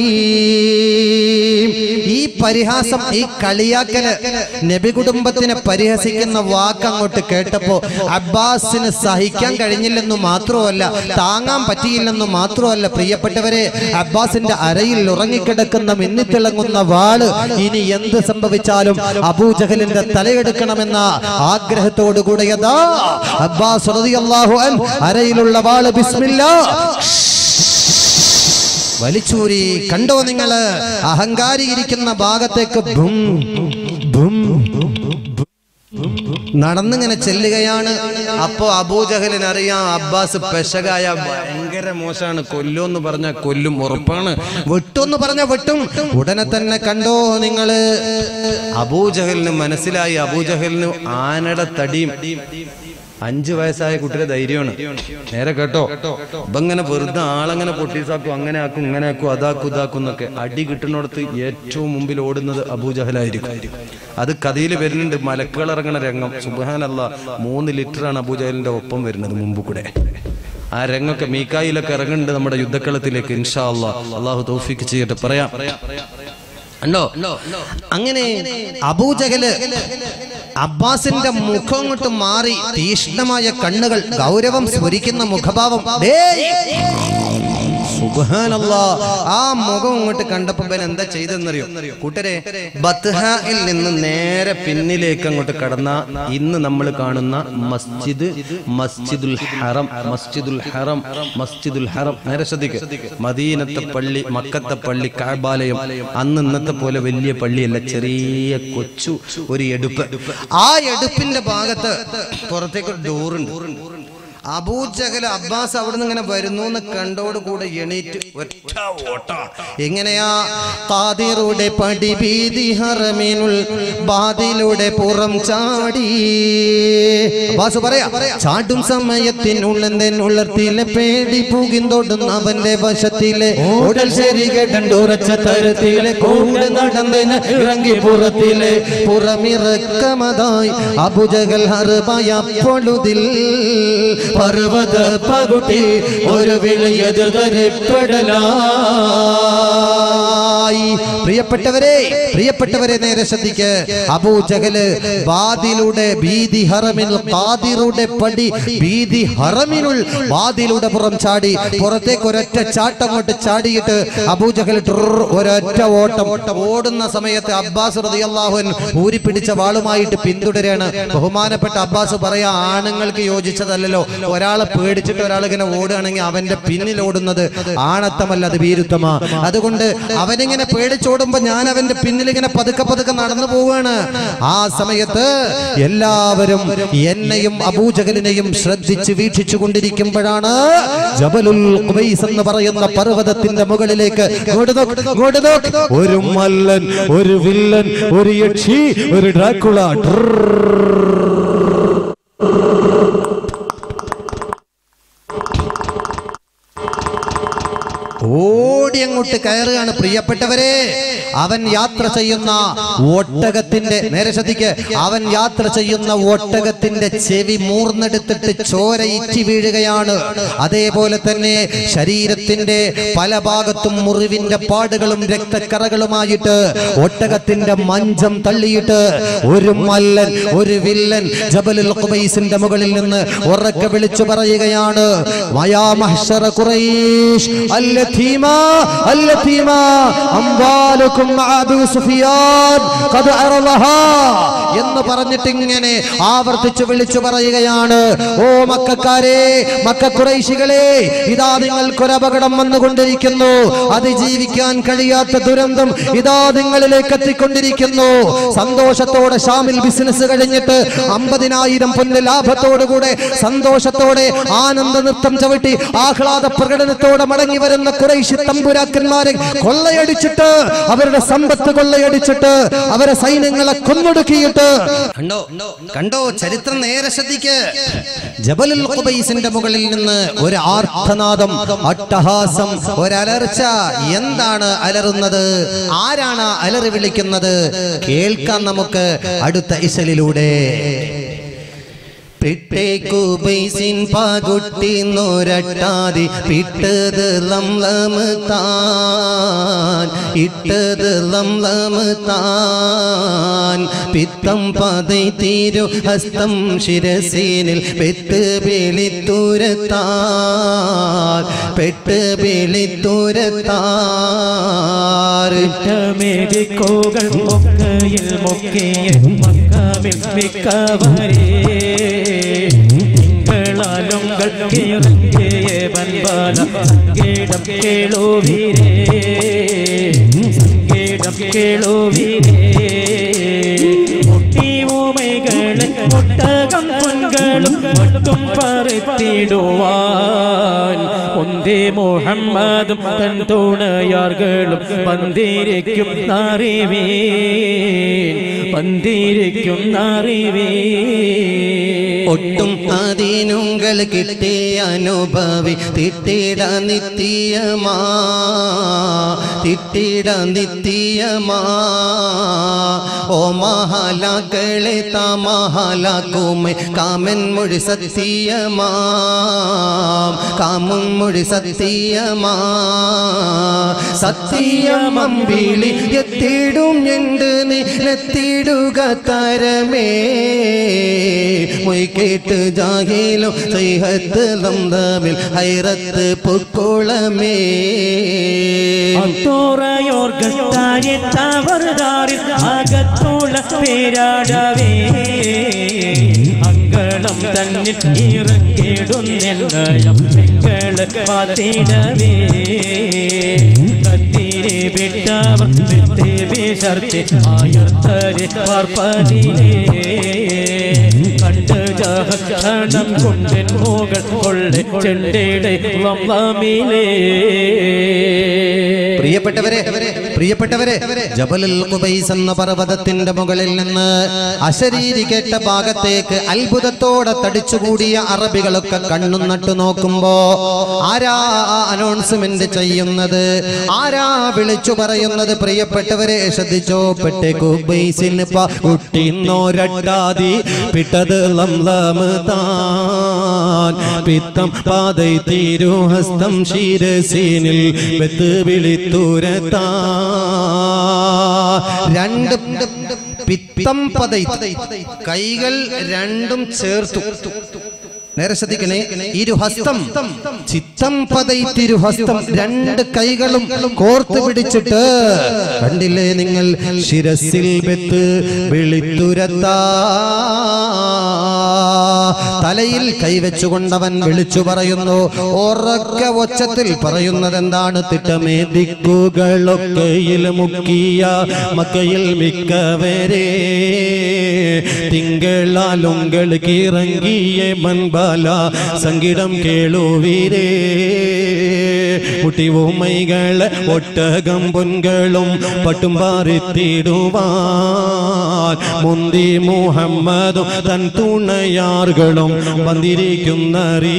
ഈ പരിഹാസം ഈ കളിയാക്കല് നബി കുടുംബത്തിനെ പരിഹസിക്കുന്ന വാക്ക് അങ്ങോട്ട് കേട്ടപ്പോ അബ്ബാസിന് സഹിക്കാൻ കഴിഞ്ഞില്ലെന്നു മാത്രമല്ല താങ്ങാൻ പറ്റിയില്ലെന്നു മാത്രമല്ല പ്രിയപ്പെട്ടവരെ അബ്ബാസിന്റെ അരയിൽ ഉറങ്ങിക്കിടക്കുന്ന മിന്നിത്തിളങ്ങുന്ന വാള് ഇനി എന്ത് സംഭവിച്ചാലും അബൂജഹലിന്റെ തലയെടുക്കണമെന്ന ആഗ്രഹത്തോടു കൂടിയതാ അബ്ബാസ് റളിയല്ലാഹു അൻഹു അരയിലുള്ള വാള് ബിസ്മില്ലാ വലിച്ചൂരി കണ്ടോ നിങ്ങള് അഹങ്കാരിയിരിക്കുന്ന ഭാഗത്തേക്ക് ഭും ഭും നടന്നിങ്ങനെ ചെല്ലുകയാണ് അപ്പോ അബൂജഹലിന് അറിയാം അബ്ബാസ് പെശകായ ഭയങ്കര മോശമാണ് കൊല്ലുമെന്ന് പറഞ്ഞ കൊല്ലും ഉറപ്പാണ് വെട്ടുമെന്ന് പറഞ്ഞ വെട്ടും ഉടനെ തന്നെ കണ്ടോ നിങ്ങള് അബൂജഹലിന് മനസ്സിലായി അബൂജഹലിന് ആനയുടെ തടിയും അഞ്ചു വയസ്സായ കുട്ടിയുടെ ധൈര്യമാണ് നേരെ കേട്ടോ അപ്പൊ ഇങ്ങനെ വെറുതെ ആളങ്ങനെ പൊട്ടീസാക്കും അങ്ങനെ ആക്കും ഇങ്ങനെ ആക്കും അതാക്കും ഇതാക്കും എന്നൊക്കെ അടി കിട്ടുന്നിടത്ത് ഏറ്റവും മുമ്പിൽ ഓടുന്നത് അബൂജഹലായിരിക്കും അത് കഥയിൽ വരുന്നുണ്ട് മലക്കുകൾ ഇറങ്ങണ രംഗം സുബാനല്ല മൂന്ന് ലിറ്ററാണ് അബൂജഹലിന്റെ ഒപ്പം വരുന്നത് മുമ്പ് കൂടെ ആ രംഗമൊക്കെ മീക്കായിലൊക്കെ ഇറങ്ങുന്നുണ്ട് നമ്മുടെ യുദ്ധക്കളത്തിലേക്ക് ഇൻഷാ അല്ലാ അള്ളാഹു തൗഫീക്ക് ചെയ്യട്ടെ പറയാം ഉണ്ടോ അങ്ങനെ അബൂജഹല് അബ്ബാസിന്റെ മുഖം അങ്ങോട്ട് മാറി തീഷ്ണമായ കണ്ണുകൾ ഗൗരവം സ്ഫുരിക്കുന്ന മുഖഭാവം ഡേയ്! സുബ്ഹാനല്ലാ. ആ മുഖം ഇങ്ങോട്ട് കണ്ടപ്പോ ഇവൻ എന്താ ചെയ്തെന്നറിയോ കൂട്ടരെ ബത്ഹായിൽ നിന്ന് നേരെ പിന്നിലേക്ക് അങ്ങോട്ട് കടന്ന ഇന്ന് നമ്മൾ കാണുന്ന മസ്ജിദ് മസ്ജിദുൽ ഹറം മസ്ജിദുൽ ഹറം മസ്ജിദുൽ ഹറം നേരെ ശ്രദ്ധിക്കുക മദീനത്തെ പള്ളി മക്കത്തെ പള്ളി കാബാലയം അന്ന് ഇന്നത്തെ പോലെ വലിയ പള്ളിയല്ല ചെറിയ കൊച്ചു ഒരു എടുപ്പ് ആ എടുപ്പിന്റെ ഭാഗത്ത് പുറത്തേക്ക് ഒരു ഡോറുണ്ട് അബൂജഹൽ അബ്ബാസ് അവിടെ നിന്ന് ഇങ്ങനെ വരുന്നു എന്ന് കണ്ടോട് കൂടെ എണീറ്റ് ഒറ്റ ഓട്ടം എങ്ങനെയാ കാതിറുടെ പടി ഭീതി ഹറമിനുൾ ബാതിലൂടെ പുറം ചാടി അബ്ബാസ് പറയാ ചാടും സമയത്തിനുള്ളെന്നുള്ളത്തിലെ പേടി പൂകിന്തോടുന്ന അവന്റെ വശത്തിലെ ഉടൽ ശരി ഉറച്ച തരത്തിലെ കൂടെ നടന്നതിന് ഇറങ്ങി പുറത്തിലെ പുറമിറക്കമതായി അബുജകൽ ഹർബയ പൊഴുതിൽ പർവ്വത പകുട്ടി ഒരു വിളിയതുതരപ്പെടലായി പ്രിയപ്പെട്ടവരെ പ്രിയപ്പെട്ടവരെ നേരെ ശ്രദ്ധിക്ക് അബൂജഹല് വാതിലൂടെ ഭീതി ഹറമിനുൾ കാതിറുടെ പടി ഭീതി ഹറമിനുൾ വാതിലൂടെ പുറം ചാടി പുറത്തേക്ക് ഒരൊറ്റ ചാട്ടം കൊണ്ട് ചാടിയിട്ട് അബൂജഹൽ ട്രുർ ഒരൊറ്റ ഓട്ടം ഓടുന്ന സമയത്ത് അബ്ബാസ് റളിയല്ലാഹുൻ ഊരിപ്പിടിച്ച വാളുമായിട്ട് പിന്തുടരാണ് ബഹുമാനപ്പെട്ട അബ്ബാസ് പറയാ ആണുങ്ങൾക്ക് യോജിച്ചതല്ലല്ലോ ഒരാളെ പേടിച്ചിട്ട് ഒരാൾ ഇങ്ങനെ ഓടുകയാണെങ്കിൽ അവന്റെ പിന്നിൽ ഓടുന്നത് ആണത്തമല്ല അത് ഭീരുത്വമാ അതുകൊണ്ട് അവനിങ്ങനെ പേടിച്ചോടുമ്പോ ഞാൻ അവന്റെ പിന്നിൽ ഇങ്ങനെ പതുക്കെ പതുക്കെ നടന്നു പോവാണ് ആ സമയത്ത് എല്ലാവരും എന്നെയും അബൂജഹലിനെയും ശ്രദ്ധിച്ച് വീക്ഷിച്ചു കൊണ്ടിരിക്കുമ്പോഴാണ് ജബലുൽ ഖുബൈസ് എന്ന് പറയുന്ന പർവ്വതത്തിന്റെ മുകളിലേക്ക് ഇങ്ങോട്ട് നോക്ക്, ഇങ്ങോട്ട് നോക്ക്. ഒരു മല്ലൻ ഒരു വില്ലൻ ഒരു യക്ഷി ഒരു ഡ്രാക്കുള ഓടി അങ്ങോട്ട് കയറുകയാണ് പ്രിയപ്പെട്ടവരെ അവൻ യാത്ര ചെയ്യുന്ന ഒട്ടകത്തിന്റെ നേരെ ശ്രദ്ധിക്ക് അവൻ യാത്ര ചെയ്യുന്ന ഒട്ടകത്തിന്റെ ചെവി മൂർന്നെടുത്തിട്ട് ചോര ഇറ്റി വീഴുകയാണ് അതേപോലെ തന്നെ ശരീരത്തിന്റെ പല ഭാഗത്തും മുറിവിന്റെ പാടുകളും രക്തക്കറകളുമായിട്ട് ഒട്ടകത്തിന്റെ മഞ്ചം തള്ളിയിട്ട് ഒരു മല്ലൻ ഒരു വില്ലൻ ജബലുൽ ഖുബൈസിന്റെ മുകളിൽ നിന്ന് ഉറക്കെ വിളിച്ചു പറയുകയാണ് വയാ മഹ്ശറ ഖുറൈശ് അല്ലതീമ അല്ലതീമ അംവാലുക്കും അബൂ സുഫിയാൻ ഖദ് അറലഹാ എന്ന് പറഞ്ഞിട്ട് ഇങ്ങനെ ആവർത്തിച്ച് വിളിച്ചു പറയുകയാണ് ഓ മക്കാരെ മക്ക ഖുറൈശികളെ ഇതാ നിങ്ങൾക്കൊരു അപകടം വന്നുകൊണ്ടിരിക്കുന്നു അതിജീവിക്കാൻ കഴിയാത്ത ദുരന്തം ഇതാ നിങ്ങളിലേക്ക് എത്തിക്കൊണ്ടിരിക്കുന്നു സന്തോഷത്തോടെ ഷാമിൽ ബിസിനസ് കഴിഞ്ഞിട്ട് അമ്പതിനായിരം പൊന്ന് ലാഭത്തോടുകൂടെ സന്തോഷത്തോടെ ആനന്ദ നൃത്തം ചവിട്ടി ആഹ്ലാദ പ്രകടനത്തോടെ മടങ്ങി വരുന്ന കുറേശ്ശി തമ്പുരാക്കന്മാരെ കൊള്ളയടിച്ചിട്ട് അവരുടെ സമ്പത്ത് കൊള്ളയടിച്ചിട്ട് അവരെ സൈന്യങ്ങളെ കൊന്നൊടുക്കിയിട്ട് കണ്ടോ കണ്ടോ ചരിത്രം നേരെ ശ്രദ്ധിക്ക് ജബലുൽ ഖുബൈസിന്റെ മുകളിൽ നിന്ന് ഒരു ആർത്തനാദം അട്ടഹാസം ഒരലർച്ച എന്താണ് അലറുന്നത് ആരാണ് അലറി വിളിക്കുന്നത് കേൾക്കാം നമുക്ക് അടുത്ത ഇശലിലൂടെ പിട്ടേക്കു ബൈസിൻ പാകുട്ടി നോരട്ടാതി പിട്ടത് ലംലമ് താൻ ഇട്ടത് ലംലമ് താൻ പിത്തം പതൈ തീരു ഹസ്തം ശിരസീനിൽ പെട്ട് വെളിത്തൂരത്താൻ പെട്ട് വെളിത്തൂരത്താറ് മേഘക്കോകൾ മൊക്കയിൽ മൊക്കിയ മക്കാവിൽ മിക്കവരേ തിങ്കളാലുങ്കൾ ഇറങ്ങിയ വൻപാല സങ്കേടം കേളോവിരേ സങ്കേടം കേളോവിരേ മുട്ടിയൂമൈകളെ ഒട്ടകം പൊൻകളും ഒട്ടും പറിത്തിടുവാൻ ഒന്തേ മുഹമ്മദും തൻ തുണയാർകളും പന്തിരിക്കും അറിവേ പന്തിരിക്കും അറിവേ ഒട്ടും അതിനുങ്ങൾ കിട്ടിയ അനുഭവി തിട്ടിട നിത്യമാ തിട്ടിട നിത്യമാ ഓ മഹാലാക്കളെ തമഹാലാക്കുമേ കാമൻ മൊഴി സത്യമാ കാമും മൊഴി സത്യമാ സത്യമമ്പിളി എത്തിടും ഞണ്ട് നിലത്തിടുക തരമേ മൊയ് കേട്ട് ജാഹിലും സൈഹത്ത് ലംദമിൽ ഹൈറത്ത് പൊക്കോളമേ അത്തോറയോർഗത്താരിൽ അകത്തുള്ള പേരാടവേ അങ്കളം തന്നിൽ ഇറങ്ങിടുന്നെല്ലയം പെങ്ങള് പാത്തിടവേ കത്തിരെ വിട്ടവർ വിട്ട് വിശർത്തി ആയർത്തരെ പാർപ്പതിലേ കണ്ട് ജാഹ ക്ഷണം കൊണ്ടൻ മുകൾ കൊള്ളെ ചെണ്ടയുടെ വമ്മിലേ പ്രിയപ്പെട്ടവരെ പ്രിയപ്പെട്ടവരെ ജബലുൽ ഖുബൈസ് എന്ന പർവ്വതത്തിന്റെ മുകളിൽ നിന്ന് അശരീരി കേട്ട ഭാഗത്തേക്ക് അത്ഭുതത്തോടെ തടിച്ചുകൂടിയ അറബികളൊക്കെ കണ്ണും നട്ടു നോക്കുമ്പോ ആരാ അനൗൺസ്മെന്റ് ചെയ്യുന്നത് ആരാ വിളിച്ചു പറയുന്നത് പ്രിയപ്പെട്ടവരെ ശ്രദ്ധിച്ചോ പെട്ടെ ഖുബൈസിന് കുട്ടിന്നോരട്ടാതി പിട്ടത് ലംലമ് താൻ പിത്തം പാതൈ തിരുഹസ്തം ശിരസീനിൽ വെത്ത് വിളിത്തൂരത്താ രണ്ട് പിത്തം പതൈ കൈകൾ രണ്ടും ചേർത്തു നേരെ ശ്രദ്ധിക്കണേ ഇരുഹസ്തം ചിത്തം പതൈ തിരുഹസ്തം രണ്ട് കൈകളും കോർത്ത് പിടിച്ചിട്ട് കണ്ടില്ലേ നിങ്ങൾ ശിരസിൽ വെത്ത് വിളിത്തുരത്താ തലയിൽ കൈവച്ചുകൊണ്ടവൻ വിളിച്ചു പറയുന്നു ഉറക്ക ഒച്ചത്തിൽ പറയുന്നത് എന്താണ് തിട്ടമേ ദിക്കുകളൊക്കെയിൽ മുക്കിയ മക്കയിൽ മിക്കവരെ തിങ്കളാലുങ്ങൾക്ക് ഇറങ്ങിയ മൻബാല സംഗീതം കേളുവീരേ കുട്ടിവുമ്മൈകള് ഒട്ടകം പൊൻകളും പട്ടും പാറിത്തിടുവാൻ മുന്തി മുഹമ്മദും തൻ തുണയാറുകളും വന്നിരിക്കുന്ന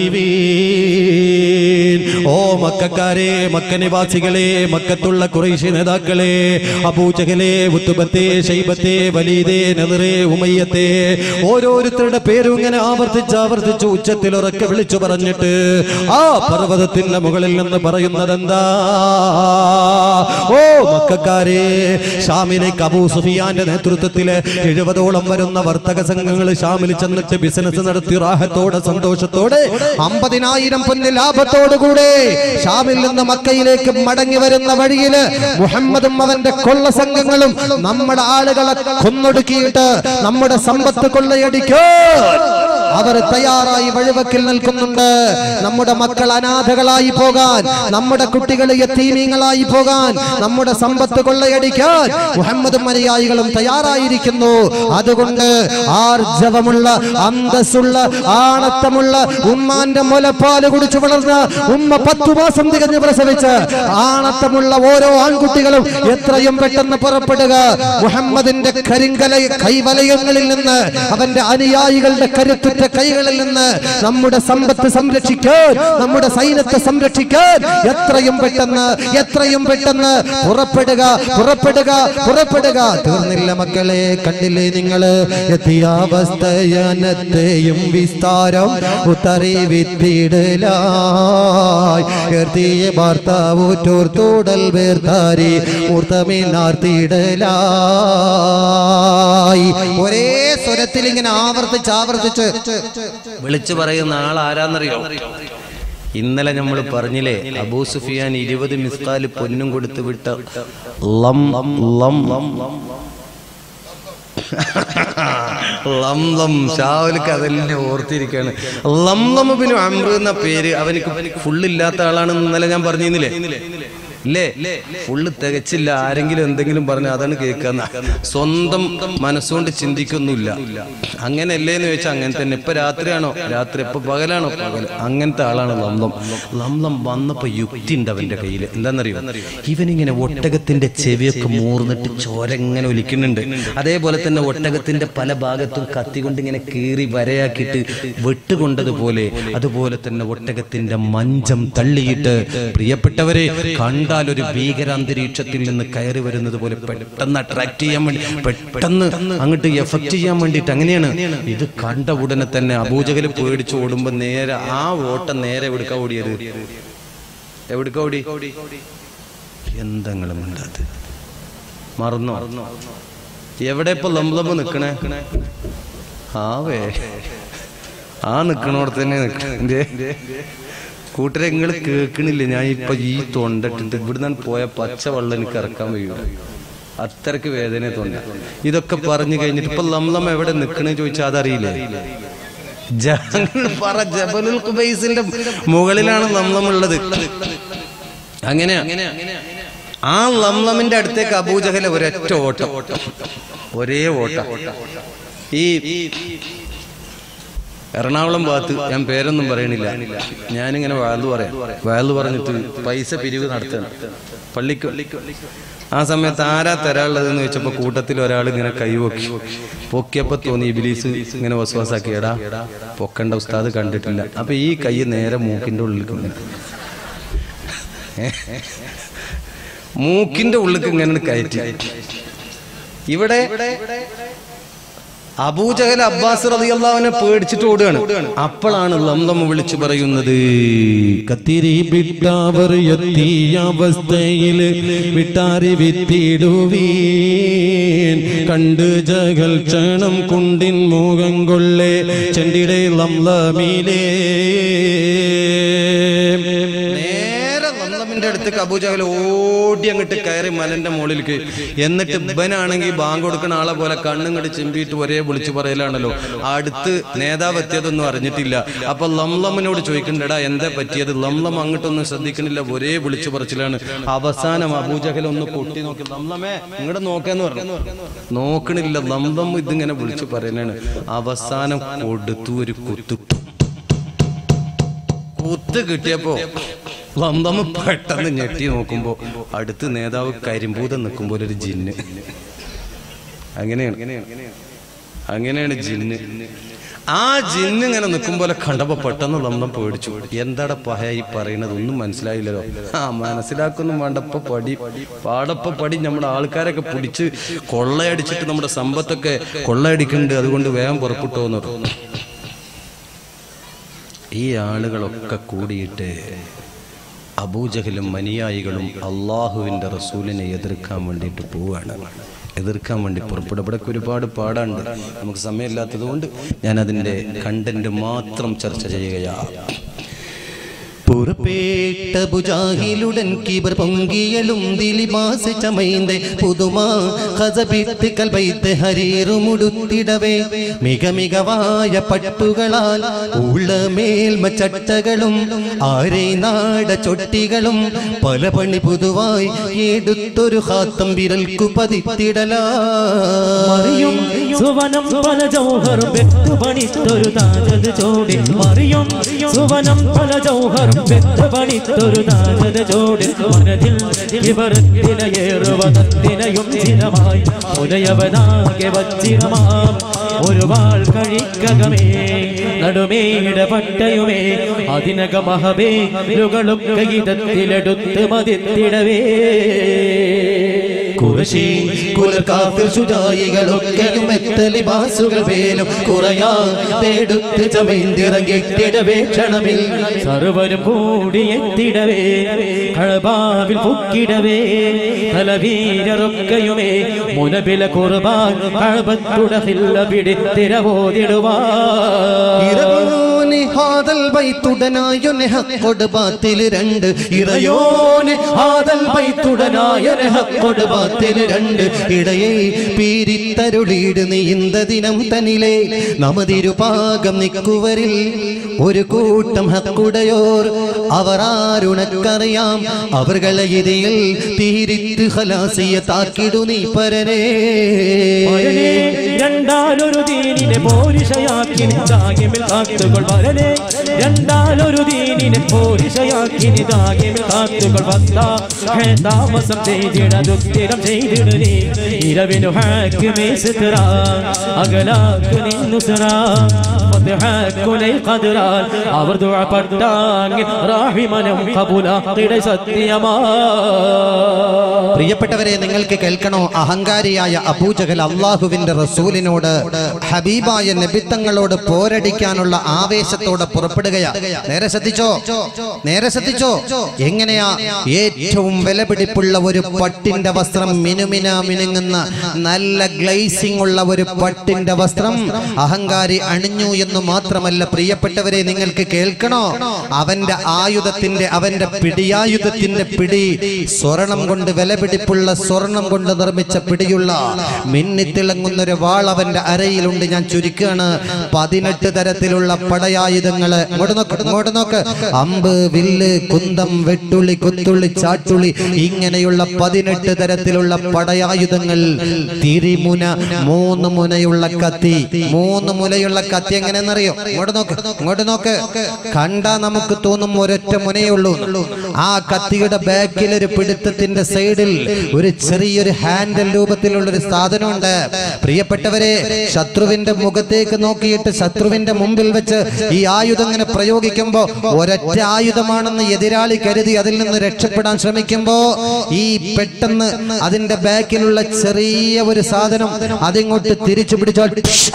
അറിവീൻ ഓ മക്കാരെ മക്ക നിവാസികളെ മക്കത്തുള്ള കുറേശ്ശി നേതാക്കളെ അബൂജഹലെ ഉത്തുബത്തെ ഷൈബത്തെ വലീദേ നദറേ ഉമയ്യത്തെ ഓരോരുത്തരുടെ പേരും ഇങ്ങനെ ആവർത്തിച്ച് ആവർത്തിച്ച് ഉച്ചത്തിൽ ഉറക്കെ വിളിച്ചു പറഞ്ഞിട്ട് ആ പർവ്വതത്തിന്റെ മുകളിൽ നിന്ന് പറയുന്നത് എന്താ ഓ മക്കാരെ ഷാമിലേക്ക് അബൂ സുഫിയാന്റെ നേതൃത്വത്തില് എഴുപതോളം വരുന്ന വർത്തക സംഘങ്ങൾ ഷാമിൽ ചെന്നിട്ട് ബിസിനസ് നടത്തി റാഹത്തോടെ സന്തോഷത്തോടെ അമ്പതിനായിരം പൊന്ന് ലാഭത്തോടുകൂടെ ഷാമിൽ നിന്ന് മക്കയിലേക്ക് മടങ്ങി വരുന്ന വഴിയില് മുഹമ്മദും അവന്റെ കൊള്ള സംഘങ്ങളും നമ്മുടെ ആളുകളെ കൊന്നൊടുക്കിയിട്ട് നമ്മുടെ സമ്പത്ത് കൊള്ളയടിക്കാൻ അവർ തയ്യാറായി വഴിവക്കിൽ നിൽക്കുന്നുണ്ട് നമ്മുടെ മക്കൾ അനാഥകളായി പോകാൻ നമ്മുടെ കുട്ടികൾ യത്തീമീങ്ങളായി പോകാൻ നമ്മുടെ സമ്പത്ത് കൊള്ളയടിക്കാൻ മുഹമ്മദും അനുയായികളും തയ്യാറായിരിക്കുന്നു അതുകൊണ്ട് ആർജവമുള്ള അന്തസ്സുള്ള ആണത്തമുള്ള ഉമ്മാന്റെ മുലപ്പാല് കുടിച്ചു വളർന്ന ഉമ്മ പത്തു മാസം തികഞ്ഞ് പ്രസവിച്ച് ആണത്തമുള്ള ഓരോ ആൺകുട്ടികളും എത്രയും പെട്ടെന്ന് പുറപ്പെടുക മുഹമ്മദിന്റെ കരിങ്കല കൈവലയങ്ങളിൽ നിന്ന് അവന്റെ അനുയായികളുടെ കരുത്തുറ്റ കൈകളിൽ നിന്ന് നമ്മുടെ സമ്പത്ത് സംരക്ഷിക്കാൻ നമ്മുടെ സൈന്യത്തെ സംരക്ഷിക്കാൻ എത്രയും പെട്ടെന്ന് എത്രയും പെട്ടെന്ന് പുറപ്പെടുക പുറപ്പെടുക പുറപ്പെടുക തീർന്നില്ല മക്കളെ കണ്ടില്ലേ നിങ്ങള് എത്തിയാവസ്ഥയനത്തെയും വിസ്താരം ഉത്തറി വിത്തിടലായി എർത്തിയ ഭർത്താവൂറ്റോർ തോടൽ വേർത്താരി മൂർത്തമീനാർത്തിടലായി ഒരേ സ്വരത്തിൽ ഇങ്ങനെ ആവർത്തിച്ച് ആവർത്തിച്ച് വിളിച്ചു പറയുന്ന ആൾ ആരാന്നറിയോ ഇന്നലെ നമ്മൾ പറഞ്ഞില്ലേ അബൂ സുഫിയാൻ ഇരുപത് മിസ്കാല് പൊന്നും കൊടുത്തു വിട്ട ലം ലം ലം ലം ഷാവലിക്ക് അതെല്ലാം ഓർത്തിരിക്കാണ് ലം ലംബിന് അമ്ര എന്ന പേര് അവനിക്ക് ഫുള്ളില്ലാത്ത ആളാണെന്ന് ഇന്നലെ ഞാൻ പറഞ്ഞിരുന്നില്ലേ ഇല്ലേ ഫുള്ള് തികച്ചില്ല ആരെങ്കിലും എന്തെങ്കിലും പറഞ്ഞ അതാണ് കേൾക്കുന്ന സ്വന്തം മനസ്സുകൊണ്ട് ചിന്തിക്കൊന്നുമില്ല അങ്ങനെയല്ലേ എന്ന് ചോദിച്ചാൽ അങ്ങനെ തന്നെ ഇപ്പൊ രാത്രിയാണോ രാത്രി ഇപ്പൊ പകലാണോ പകൽ അങ്ങനത്തെ ആളാണ് ലംലം ലംലം വന്നപ്പോ യുക്തി ഉണ്ട് അവന്റെ കയ്യിൽ എന്താണെന്നറിയോ ഇവനിങ്ങനെ ഒട്ടകത്തിന്റെ ചെവിയൊക്കെ മൂർന്നിട്ട് ചോര ഇങ്ങനെ ഒലിക്കുന്നുണ്ട് അതേപോലെ തന്നെ ഒട്ടകത്തിന്റെ പല ഭാഗത്തും കത്തി കൊണ്ട് ഇങ്ങനെ കീറി വരയാക്കിയിട്ട് വെട്ടുകൊണ്ടതുപോലെ അതുപോലെ തന്നെ ഒട്ടകത്തിന്റെ മഞ്ചം തള്ളിയിട്ട് പ്രിയപ്പെട്ടവരെ കണ്ടാൽ ഒരു ഭീകരാന്തരീക്ഷത്തിൽ നിന്ന് കയറി വരുന്നത് പോലെ പെട്ടെന്ന് അട്രാക്ട് ചെയ്യാൻ വേണ്ടി പെട്ടെന്ന് അങ്ങോട്ട് എഫക്ട് ചെയ്യാൻ വേണ്ടിയിട്ട് അങ്ങനെയാണ് ഇത് കണ്ട ഉടനെ തന്നെ അബൂജകല് പേടിച്ച് ഓടുമ്പോ നേരെ ആ ഓട്ടം നേരെ എവിടുക്ക ഓടിയത് എവിടുക്ക ഓടി എന്തെങ്കിലും ഉണ്ടാത് മറന്നോ എവിടെ ഇപ്പൊ ലംലമ്പ് നിക്കണേ ആവേ ആ നിക്കണോടത്ത് തന്നെ നിക്കണേ കൂട്ടരെ നിങ്ങൾ കേൾക്കണില്ല ഞാൻ ഇപ്പൊ ഈ തൊണ്ടിട്ടിട്ട് ഇവിടുന്ന് പോയ പച്ച വെള്ളം എനിക്ക് ഇറക്കാൻ കഴിയും അത്രക്ക് വേദന തൊണ്ട ഇതൊക്കെ പറഞ്ഞു കഴിഞ്ഞിട്ട് ഇപ്പൊ ലംലം എവിടെ നിക്കണേ ചോദിച്ചാൽ അതറിയില്ലേ ജാങ്ങൾ പറ ജബലുൽ ഖുബൈസിന്റെ മുകളിലാണ് ലംലം ഉള്ളത് അങ്ങനെ ആ ലംലമിന്റെ അടുത്തേക്ക് അബൂജഹലെ ഒരൊറ്റ ഓട്ടം ഒരേ ഓട്ടം ഈ എറണാകുളം ഭാഗത്ത് ഞാൻ പേരൊന്നും പറയണില്ല ഞാനിങ്ങനെ വയലു പറയാം വയലു പറഞ്ഞിട്ട് പൈസ പിരിവ് നടത്തണം പള്ളിക്ക് ആ സമയത്ത് ആരാ തരാനുള്ളതെന്ന് വെച്ചപ്പോ കൂട്ടത്തിൽ ഒരാൾ ഇങ്ങനെ കൈ പൊക്കി പൊക്കിയപ്പോ തോന്നി ഇബിലീസ് ഇങ്ങനെ വസുവാസാക്കി എടാ പൊക്കണ്ട ഉസ്താദ് കണ്ടിട്ടില്ല അപ്പൊ ഈ കൈ നേരെ മൂക്കിന്റെ ഉള്ളിൽ ഇങ്ങനെ മൂക്കിന്റെ ഉള്ളിൽ ഇങ്ങനെ കയറ്റി ഇവിടെ അബൂജഹൽ അബ്ബാസ് റളിയല്ലാഹുവിനെ പേടിച്ചിട്ട് ഓടുകയാണ് അപ്പോഴാണ് ലംലം വിളിച്ചു പറയുന്നത് കത്തിരി വിട്ടവർ എത്തിയ അവസ്ഥയിൽ വിട്ടാരി വിത്തിടുവീൻ കണ്ട് ജഗൽ ക്ഷണം കുണ്ടിൻ മുഖം കൊള്ളേ ചെണ്ടിടെ ലംലമീലേ നേരെ ലംലമിന്റെ അടുത്തേക്ക് അബൂജഹൽ ഓടി അങ്ങോട്ട് കയറി മലന്റെ മുകളിലേക്ക് എന്നിട്ട് ഇബനാണെങ്കിൽ ബാങ്ക് കൊടുക്കുന്ന ആളെ പോലെ കണ്ണുങ്ങട് ചിമ്പിയിട്ട് ഒരേ വിളിച്ചു പറയലാണല്ലോ അടുത്ത് നേതാവ് എത്തിയതൊന്നും അറിഞ്ഞിട്ടില്ല അപ്പൊ ലംലമിനോട് ചോദിക്കണ്ടടാ എന്താ പറ്റിയത് ലംലം അങ്ങോട്ടൊന്നും ശ്രദ്ധിക്കണില്ല ഒരേ വിളിച്ചു പറച്ചിലാണ് അവസാനം അബൂജഹൽ ഒന്ന് പൊട്ടി നോക്കി ലംലമേ ഇങ്ങോട്ട് നോക്കാന്ന് പറഞ്ഞു നോക്കണില്ല ലംലം ഇതിങ്ങനെ വിളിച്ചു പറയലാണ് അവസാനം കൊടുത്തു ഒരു കുത്തു കുത്ത് കിട്ടിയപ്പോ വമ്പമ്മ പെട്ടെന്ന് ഞെട്ടി നോക്കുമ്പോ അടുത്ത് നേതാവ് കരിമ്പൂതം നിൽക്കുമ്പോൾ ഒരു ജിന്ന് അങ്ങനെയാണ് അങ്ങനെയാണ് ജിന്ന് ആ ജിന്ന് ഇങ്ങനെ നിൽക്കും പോലെ കണ്ടപ്പോ പെട്ടെന്ന് ലംബം പേടിച്ചു എന്താടാ പഹ ഈ പറയണത് ഒന്നും മനസ്സിലായില്ലല്ലോ ആ മനസ്സിലാക്കൊന്നും വേണ്ടപ്പോ പടി പാടപ്പ പടി നമ്മുടെ ആൾക്കാരൊക്കെ പിടിച്ച് കൊള്ളയടിച്ചിട്ട് നമ്മുടെ സമ്പത്തൊക്കെ കൊള്ളയടിക്കുന്നുണ്ട് അതുകൊണ്ട് വേഗം പുറപ്പെട്ടോന്ന് പറഞ്ഞു ഈ ആളുകളൊക്കെ കൂടിയിട്ട് അബൂജഹലും മനിയായികളും അള്ളാഹുവിൻ്റെ റസൂലിനെ എതിർക്കാൻ വേണ്ടിയിട്ട് പോവുകയാണ് എതിർക്കാൻ വേണ്ടി പുറപ്പെടും ഇവിടെ ഒരുപാട് പാടാണ്ട് നമുക്ക് സമയമില്ലാത്തത് കൊണ്ട് ഞാൻ അതിൻ്റെ കണ്ടന്റ് മാത്രം ചർച്ച ചെയ്യുകയാണ് പുറപ്പെട്ട ബുജാഹിലുടൻ കിബർ പൊങ്കിയലും ദിലിമാസ് ചമൈന്തെ പുതുമാ ഹസബിത്ത് കൽബൈത്ത് ഹരീറുമുടുത്തിടവേ മിക മികവായ പട്ടുകളാൽ ഉള്ളമേൽമ ചട്ടകളും ആരേ നാട ചൊട്ടികളും പല പണി പുതുവായി എടുത്തൊരു ഹാത്തം വിരൽക്കു പതിത്തിടലാ മറിയും സുവനം പല ജൗഹറും വെത്തു പണിത്തൊരു താജത് ചോടി മറിയും സുവനം പല ജൗഹറും വെത്തു പണിത്തൊരു താജത് ചോടി മനതിൽ ഇവരത്തിനയേറുവതത്തിനയും ചിരമായി ഉദയവനാകെ വച്ചിരമാം ഒരു വാൾ കഴിക്കകമേ നടുമേട പട്ടയുമേ അതിനക മഹബേ ലുകളൊക്കെ ഇതത്തിലെടുത്ത് മതിത്തിടവേ കുറശി കുലക്കാഫിർ ശുചായികളൊക്കെയും എത്തലി ബാസുകൾ വേലും കുറയാ തേടുത്ത് ചമൈന്തിറങ്ങിട്ടിടവേ ക്ഷണമിൽ സർവരും കൂടി എത്തിടവേ കഴബാവിൽ പൊക്കിടവേ തലവീരൊക്കെയുമേ മുനബില കുർബാൻ കഴബത്തുടഹില്ല പിടിത്തിരവോതിടുവാ ഇറയോനെ ഹാദൽ ബൈത്തുടനായൊനെ ഹക്കൊട് ബാത്തിൽ രണ്ട് ഇറയോനെ ഹാദൽ ബൈത്തുടനായൊനെ ഹക്കൊട് ബാത്തിൽ രണ്ട് ഇടയെ പീരിത്തരുളീട് നീന്ത ദിനം തനിലെ നമതിരുപാകം നിക്കുവരിൽ ഒരു കൂട്ടം ഹക്കുടയോർ അവർ ആരുണക്കറിയാം അവർകളെ ഇതിൽ തീരിത്ത് ഹലാസിയ താക്കിടു നീ പരനേ വരനെ രണ്ടാലൊരു ദീനിനെ പോരിഷയാക്കി നിതാകിമിൽ കാത്തുകൾ വരനെ രണ്ടാലൊരു ദീനിനെ പോരിഷയാക്കി നിതാകിമിൽ കാത്തുകൾ വന്ന ഹേ താമസം ചെയ്തിടതുസ്ഥിരം ചെയ്തിടനെ ഇരവിനു ഹാക്കുമേ സിത്ര അകലാക്കു നിന്നുസറ ഫത്ഹാക്കുലൈ ഖദ്റാൻ അവർ ദുആപ്പെട്ടാങ്കിൽ റാഹിമനം ഖബൂലാക്കിടെ സത്യമാ പ്രിയപ്പെട്ടവരെ നിങ്ങൾക്ക് കേൾക്കണോ അഹങ്കാരിയായ അബൂജഹൽ അള്ളാഹുവിന്റെ റസൂലിനോട് ഹബീബായ നബിത്തങ്ങളോട് പോരടിക്കാനുള്ള ആവേശത്തോടെ പുറപ്പെടുകയാ നേരെ ശ്രദ്ധിച്ചോ നേരെ ശ്രദ്ധിച്ചോ എങ്ങനെയാ ഏറ്റവും വിലപിടിപ്പുള്ള ഒരു പട്ടിന്റെ വസ്ത്രം മിനുമിന മിനുങ്ങുന്ന നല്ല ഗ്ലേസിംഗ് ഉള്ള ഒരു പട്ടിന്റെ വസ്ത്രം അഹങ്കാരി അണിഞ്ഞു എന്ന് മാത്രമല്ല പ്രിയപ്പെട്ടവരെ നിങ്ങൾക്ക് കേൾക്കണോ അവന്റെ ആയുധത്തിന്റെ അവന്റെ പിടിയായുധത്തിന്റെ പിടി സ്വർണം കൊണ്ട് വിലപിടിപ്പുള്ള സ്വർണം കൊണ്ട് നിർമ്മിച്ച പിടിയുള്ള മിന്നിത്തിളങ്ങുന്ന ഒരു വാൾ അവന്റെ അരയിൽ അരയിലുണ്ട് ഞാൻ ചുരുക്കാണ് പതിനെട്ട് തരത്തിലുള്ള പടയായുധങ്ങള് ഇങ്ങോട്ട് നോക്ക് ഇങ്ങോട്ട് നോക്ക് അമ്പ് വില്ല് കുന്തം വെട്ടുള്ളി കുത്തുള്ളി ചാട്ടുള്ളി ഇങ്ങനെയുള്ള പതിനെട്ട് തരത്തിലുള്ള പടയായുധങ്ങൾ തിരിമുന മൂന്ന് മുനയുള്ള കത്തി മൂന്ന് മുനയുള്ള കത്തി എങ്ങനെയെന്നറിയോ ഇങ്ങോട്ട് നോക്ക് ഇങ്ങോട്ട് നോക്ക് കണ്ടാ നമുക്ക് തോന്നും ഒരൊറ്റ മുനയേ ഉള്ളൂ ആ കത്തിയുടെ ബാക്കിൽ ഒരു പിടുത്തത്തിന്റെ സൈഡിൽ ഒരു ചെറിയൊരു ഹാൻഡിൽ രൂപത്തിലുള്ള ഒരു സാധനമുണ്ട് പ്രിയപ്പെട്ടവരെ ശത്രുവിന്റെ മുഖത്തേക്ക് നോക്കിയിട്ട് ശത്രുവിന്റെ മുമ്പിൽ വെച്ച് ഈ ആയുധം ഇങ്ങനെ പ്രയോഗിക്കുമ്പോ ഒരൊറ്റ ആയുധമാണെന്ന് എതിരാളി കരുതി അതിൽ നിന്ന് രക്ഷപ്പെടാൻ ശ്രമിക്കുമ്പോ ഈ പെട്ടെന്ന് അതിന്റെ ബാക്കിലുള്ള ചെറിയ ഒരു സാധനം അതിങ്ങോട്ട് തിരിച്ചു പിടിച്ചാൽ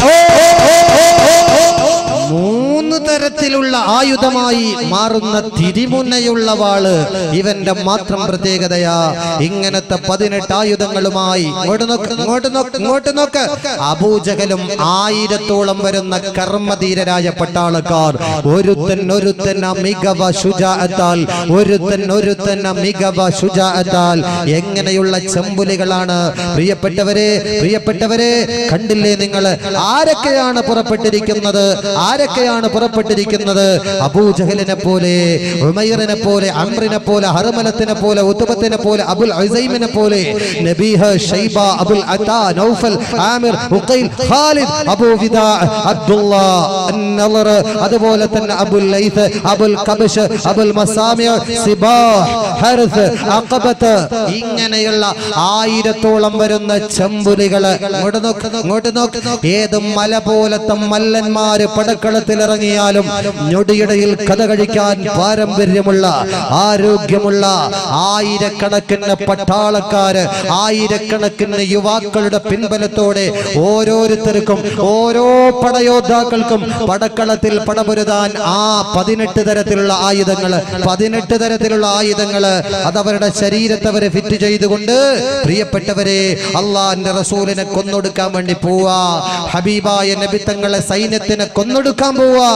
മൂന്ന് തരത്തിലുള്ള ആയുധമായി മാറുന്ന തിരിമുനയുള്ള വാള് ഇവന്റെ മാത്രം പ്രത്യേകതയാ ഇങ്ങനത്തെ പതിനെട്ട് ആയുധങ്ങളുമായി ഇങ്ങോട്ട് നോക്ക് ഇങ്ങോട്ട് നോക്ക് ഇങ്ങോട്ട് നോക്ക് അബൂജകലും ആയിരത്തോളം വരുന്ന കർമ്മധീരരായ പട്ടാളക്കാർ ഒരുത്തൻ ഒരുത്തൻ മികവ ശുചാത്താൽ ഒരുത്തൻ ഒരുത്തൻ മികവ ശുചാത്താൽ എങ്ങനെയുള്ള ചെമ്പുലികളാണ് പ്രിയപ്പെട്ടവരെ പ്രിയപ്പെട്ടവരെ കണ്ടില്ലേ നിങ്ങൾ ആരൊക്കെയാണ് പുറപ്പെട്ടിരിക്കുന്നത് ആരൊക്കെയാണ് പുറപ്പെട്ടിരിക്കുന്നത് അബൂജഹലിനെ പോലെ ഉമൈറിനെ പോലെ അമ്രിനെ പോലെ ഹർമലത്തിനെ പോലെ ഉത്തുബത്തിനെ പോലെ അബുൽ അസൈമിനെ പോലെ നബീഹ ഷൈബ അബുൽ അതാ നൗഫൽ ആമിർ ഉഖൈൽ ഖാലിദ് അബൂ വിദാ അബ്ദുള്ള അന്നളർ അതുപോലെ തന്നെ അബുൽ ലൈത്ത് അബുൽ കബഷ് അബുൽ മസാമിയ സിബാഹ് ഹർസ് അഖബത്ത് ഇങ്ങനെയുള്ള ആയിരത്തോളം വരുന്ന ചെമ്പുലികള് ഇങ്ങോട്ട് നോക്ക് ഇങ്ങോട്ട് നോക്ക് ഏത് മല പോലത്തെ മല്ലന്മാര് പടക്കളത്തിൽ ഇറങ്ങിയാലും ഞൊടിയിടയിൽ കഥ കഴിക്കാൻ പാരമ്പര്യമുള്ള ആരോഗ്യമുള്ള ആയിരക്കണക്കിന് പട്ടാളക്കാര് ആയിരക്കണക്കിന് യുവാക്കളുടെ പിൻബലത്തോടെ ഓരോരുത്തർക്കും ഓരോ പടയോദ്ധാക്കൾക്കും പടക്കളത്തിൽ പടപൊരുതാൻ ആ പതിനെട്ട് തരത്തിലുള്ള ആയുധങ്ങള് പതിനെട്ട് തരത്തിലുള്ള ആയുധങ്ങള് അതവരുടെ ശരീരത്തെ അവരെ ഫിറ്റ് ചെയ്തുകൊണ്ട് പ്രിയപ്പെട്ടവരെ അള്ളാന്റെ റസൂലിനെ കൊന്നൊടുക്കാൻ വേണ്ടി പോവാ ഹബീബായ നബിത്തങ്ങളെ സൈന്യത്തിനെ കൊന്നൊടുക്കാൻ പോവാ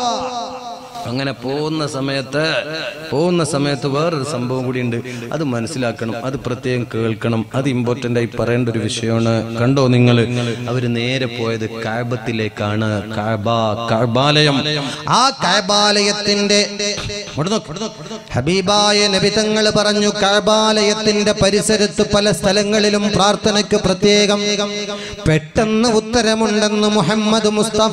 അങ്ങനെ പോകുന്ന സമയത്ത് പോകുന്ന സമയത്ത് വേറൊരു സംഭവം കൂടി ഉണ്ട് അത് മനസ്സിലാക്കണം അത് പ്രത്യേകം കേൾക്കണം അത് ഇമ്പോർട്ടന്റ് ആയി പറയേണ്ട ഒരു വിഷയമാണ് കണ്ടോ നിങ്ങൾ അവര് നേരെ പോയത് കാബത്തിലേക്കാണ് കാബ കാബാലയം ആ കഅബാലയത്തിന്റെ ഇങ്ങോട്ട് നോക്ക്, ഇങ്ങോട്ട് നോക്ക്. ഹബീബായ നബിതങ്ങൾ പറഞ്ഞു കഅബാലയത്തിന്റെ പരിസരത്ത് പല സ്ഥലങ്ങളിലും പ്രാർത്ഥനയ്ക്ക് പ്രത്യേകം പെട്ടെന്ന് ഉത്തരമുണ്ടെന്ന് മുഹമ്മദ് മുസ്തഫ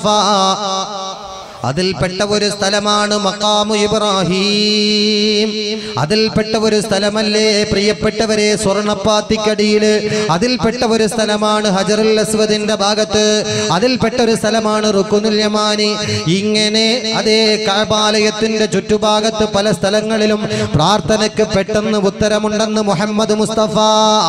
അതിൽപ്പെട്ട ഒരു സ്ഥലമാണ് മക്കാമു ഇബ്രാഹിം അതിൽപ്പെട്ട ഒരു സ്ഥലമല്ലേ പ്രിയപ്പെട്ടവരെ സ്വർണപ്പാത്തിക്കടിയില് അതിൽപ്പെട്ട ഒരു സ്ഥലമാണ് ഹജറുൽ അസ്വദിന്റെ ഭാഗത്ത് അതിൽപ്പെട്ട ഒരു സ്ഥലമാണ് റുക്കുനുൽ യമാനി ഇങ്ങനെ അതേ കഅബാലയത്തിന്റെ ചുറ്റുഭാഗത്ത് പല സ്ഥലങ്ങളിലും പ്രാർത്ഥനയ്ക്ക് പെട്ടെന്ന് ഉത്തരമുണ്ടെന്ന് മുഹമ്മദ് മുസ്തഫ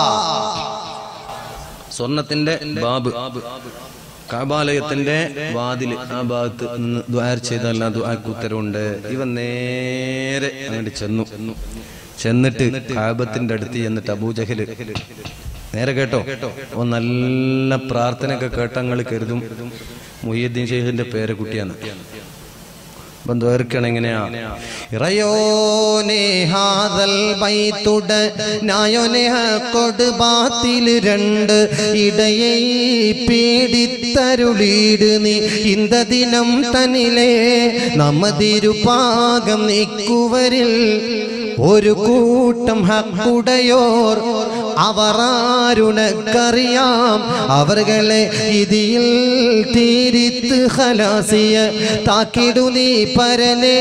സ്വർണത്തിന്റെ ബാബ് കാബാലയത്തിന്റെ വാതില് ആ ഭാഗത്ത് നിന്ന് ദ്വാര ചെയ്തല്ല ദ്വാക്ക് ഉത്തരവുണ്ട് ഇവൻ നേരെ അങ്ങോട്ട് ചെന്നു ചെന്നിട്ട് കാബത്തിന്റെ അടുത്ത് ചെന്നിട്ട് അബൂജഹല് നേരെ കേട്ടോ ഓ നല്ല പ്രാർത്ഥനയൊക്കെ കേട്ടങ്ങൾ കരുതും മുഹിയുദ്ദീൻ ഷെയ്ഖിന്റെ പേരക്കുട്ടിയാണ് അപ്പം ദ്വാരക്കാണ് എങ്ങനെയാ ഇറയോനെ ഹാദൽ ബൈത്തുട നായോനെ കൊട് ബാത്തിൽ രണ്ട് ഇടയെ പേടിത്തരുളീട് നീ ഇന്ത ദിനം തന്നിലെ നമ്മതിരുപാകം നീക്കുവരിൽ ഒരു കൂട്ടം ഹക്കുടയോർ അവറാരുണക്കറിയാം അവർകളെ ഇതിൽ തീരിത്ത് ഹലാസിയ താക്കിടു നീ പരനേ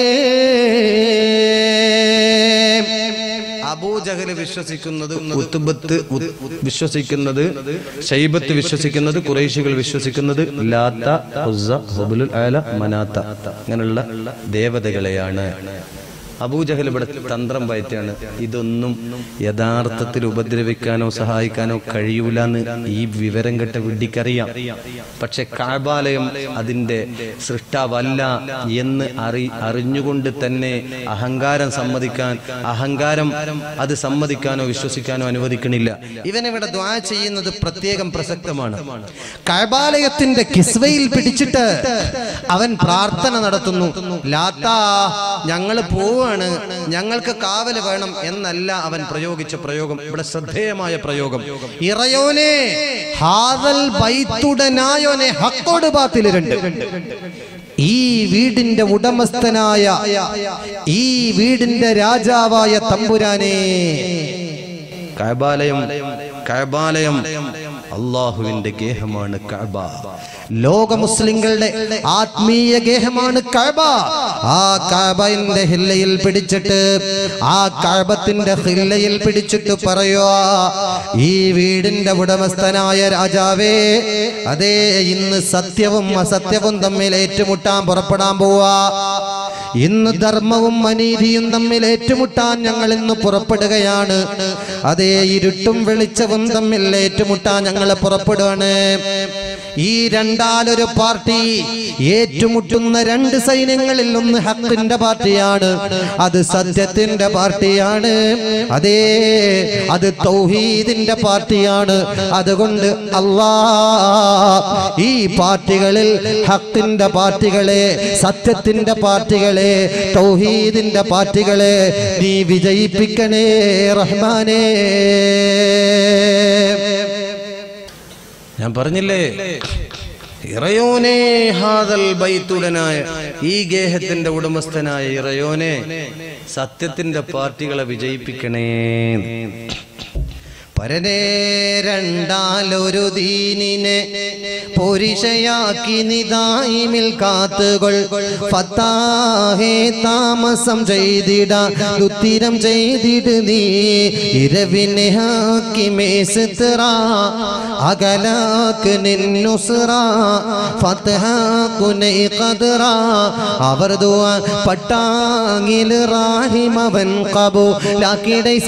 അബൂജഹല് വിശ്വസിക്കുന്നത് ഉത്തുബത്ത് ഉ- വിശ്വസിക്കുന്നത് ഷൈബത്ത് വിശ്വസിക്കുന്നത് കുറേശികൾ വിശ്വസിക്കുന്നത് ലാത്ത ഉസ്സ, ഹുബുലുൽ ആല മനാത്ത അങ്ങനെയുള്ള ദേവതകളെയാണ് അബൂജഹൽ ഇവിടെ തന്ത്രം പയറ്റാണ് ഇതൊന്നും യഥാർത്ഥത്തിൽ ഉപദ്രവിക്കാനോ സഹായിക്കാനോ കഴിയൂല എന്ന് ഈ വിവരം കെട്ട വിഡ്ഢിക്കറിയാം പക്ഷെ കാബാലയം അതിന്റെ സൃഷ്ടാവല്ല എന്ന് അറി അറിഞ്ഞുകൊണ്ട് തന്നെ അഹങ്കാരം സമ്മതിക്കാൻ അഹങ്കാരം അത് സമ്മതിക്കാനോ വിശ്വസിക്കാനോ അനുവദിക്കണില്ല ഇവനിവിടെ ദ്വാ ചെയ്യുന്നത് പ്രത്യേകം പ്രസക്തമാണ് കഴബാലയത്തിന്റെ കിസ്വയിൽ പിടിച്ചിട്ട് അവൻ പ്രാർത്ഥന നടത്തുന്നു ലാത്ത ഞങ്ങൾ പോവാണ് പോവാണ് ഞങ്ങൾക്ക് കാവല് വേണം എന്നല്ല അവൻ പ്രയോഗിച്ച പ്രയോഗം ഇവിടെ ശ്രദ്ധേയമായ പ്രയോഗം ഇറയോനെ ഹാദൽ ബൈത്തുടനായോനെ ഹക്കോട് ബാത്തിൽ രണ്ട് ഈ വീടിന്റെ ഉടമസ്ഥനായ ഈ വീടിന്റെ രാജാവായ തമ്പുരാനെ കഴബാലയം കഴബാലയം അള്ളാഹുവിന്റെ ഗേഹമാണ് കഴബ ലോക മുസ്ലിങ്ങളുടെ ആത്മീയ ഗേഹമാണ് കഅബ ആ കഅബന്റെ ഹില്ലയിൽ പിടിച്ചിട്ട് ആ കഅബത്തിന്റെ ഹില്ലയിൽ പിടിച്ചിട്ട് പറയുക ഈ വീടിന്റെ ഉടമസ്ഥനായ രാജാവേ അതേ ഇന്ന് സത്യവും അസത്യവും തമ്മിൽ ഏറ്റുമുട്ടാൻ പുറപ്പെടാൻ പോവാ ഇന്ന് ധർമ്മവും അനീതിയും തമ്മിൽ ഏറ്റുമുട്ടാൻ ഞങ്ങൾ ഇന്ന് പുറപ്പെടുകയാണ് അതേ ഇരുട്ടും വെളിച്ചവും തമ്മിൽ ഏറ്റുമുട്ടാൻ ഞങ്ങൾ പുറപ്പെടുകയാണ് ഈ രണ്ടാലൊരു പാർട്ടി ഏറ്റുമുട്ടുന്ന രണ്ട് സൈന്യങ്ങളിൽ ഒന്ന് ഹത്തിന്റെ പാർട്ടിയാണ് അത് സത്യത്തിന്റെ പാർട്ടിയാണ് അതേ അത് തൗഹീദിന്റെ പാർട്ടിയാണ് അതുകൊണ്ട് അള്ളാ ഈ പാർട്ടികളിൽ ഹത്തിന്റെ പാർട്ടികളെ സത്യത്തിന്റെ പാർട്ടികളെ തൗഹീദിന്റെ പാർട്ടികളെ നീ വിജയിപ്പിക്കണേ റഹ്മാനേ ഞാൻ പറഞ്ഞില്ലേ ഇറയോനെ ഹാദൽ ബൈത്തുടനായ ഈ ഗേഹത്തിന്റെ ഉടമസ്ഥനായ ഇറയോനെ സത്യത്തിന്റെ പാർട്ടികളെ വിജയിപ്പിക്കണേ പരനെ രണ്ടാലൊരു ദീനിനെ പൊരിശയാക്കി നിതായിമിൽ കാത്തുകൾ ഫത്താഹേ താമസം ചെയ്തിട ഉത്തിരം ചെയ്തിട് നീ ഇരവിനെ ഹാക്കി മേസത്ര അകലാക്ക് നിന്നുസ്ര ഫത്ഹാക്കുനൈ ഖദ്റ അവർ ദുആ പട്ടാങ്ങിൽ റാഹിമവൻ കബു ലാക്കിടൈ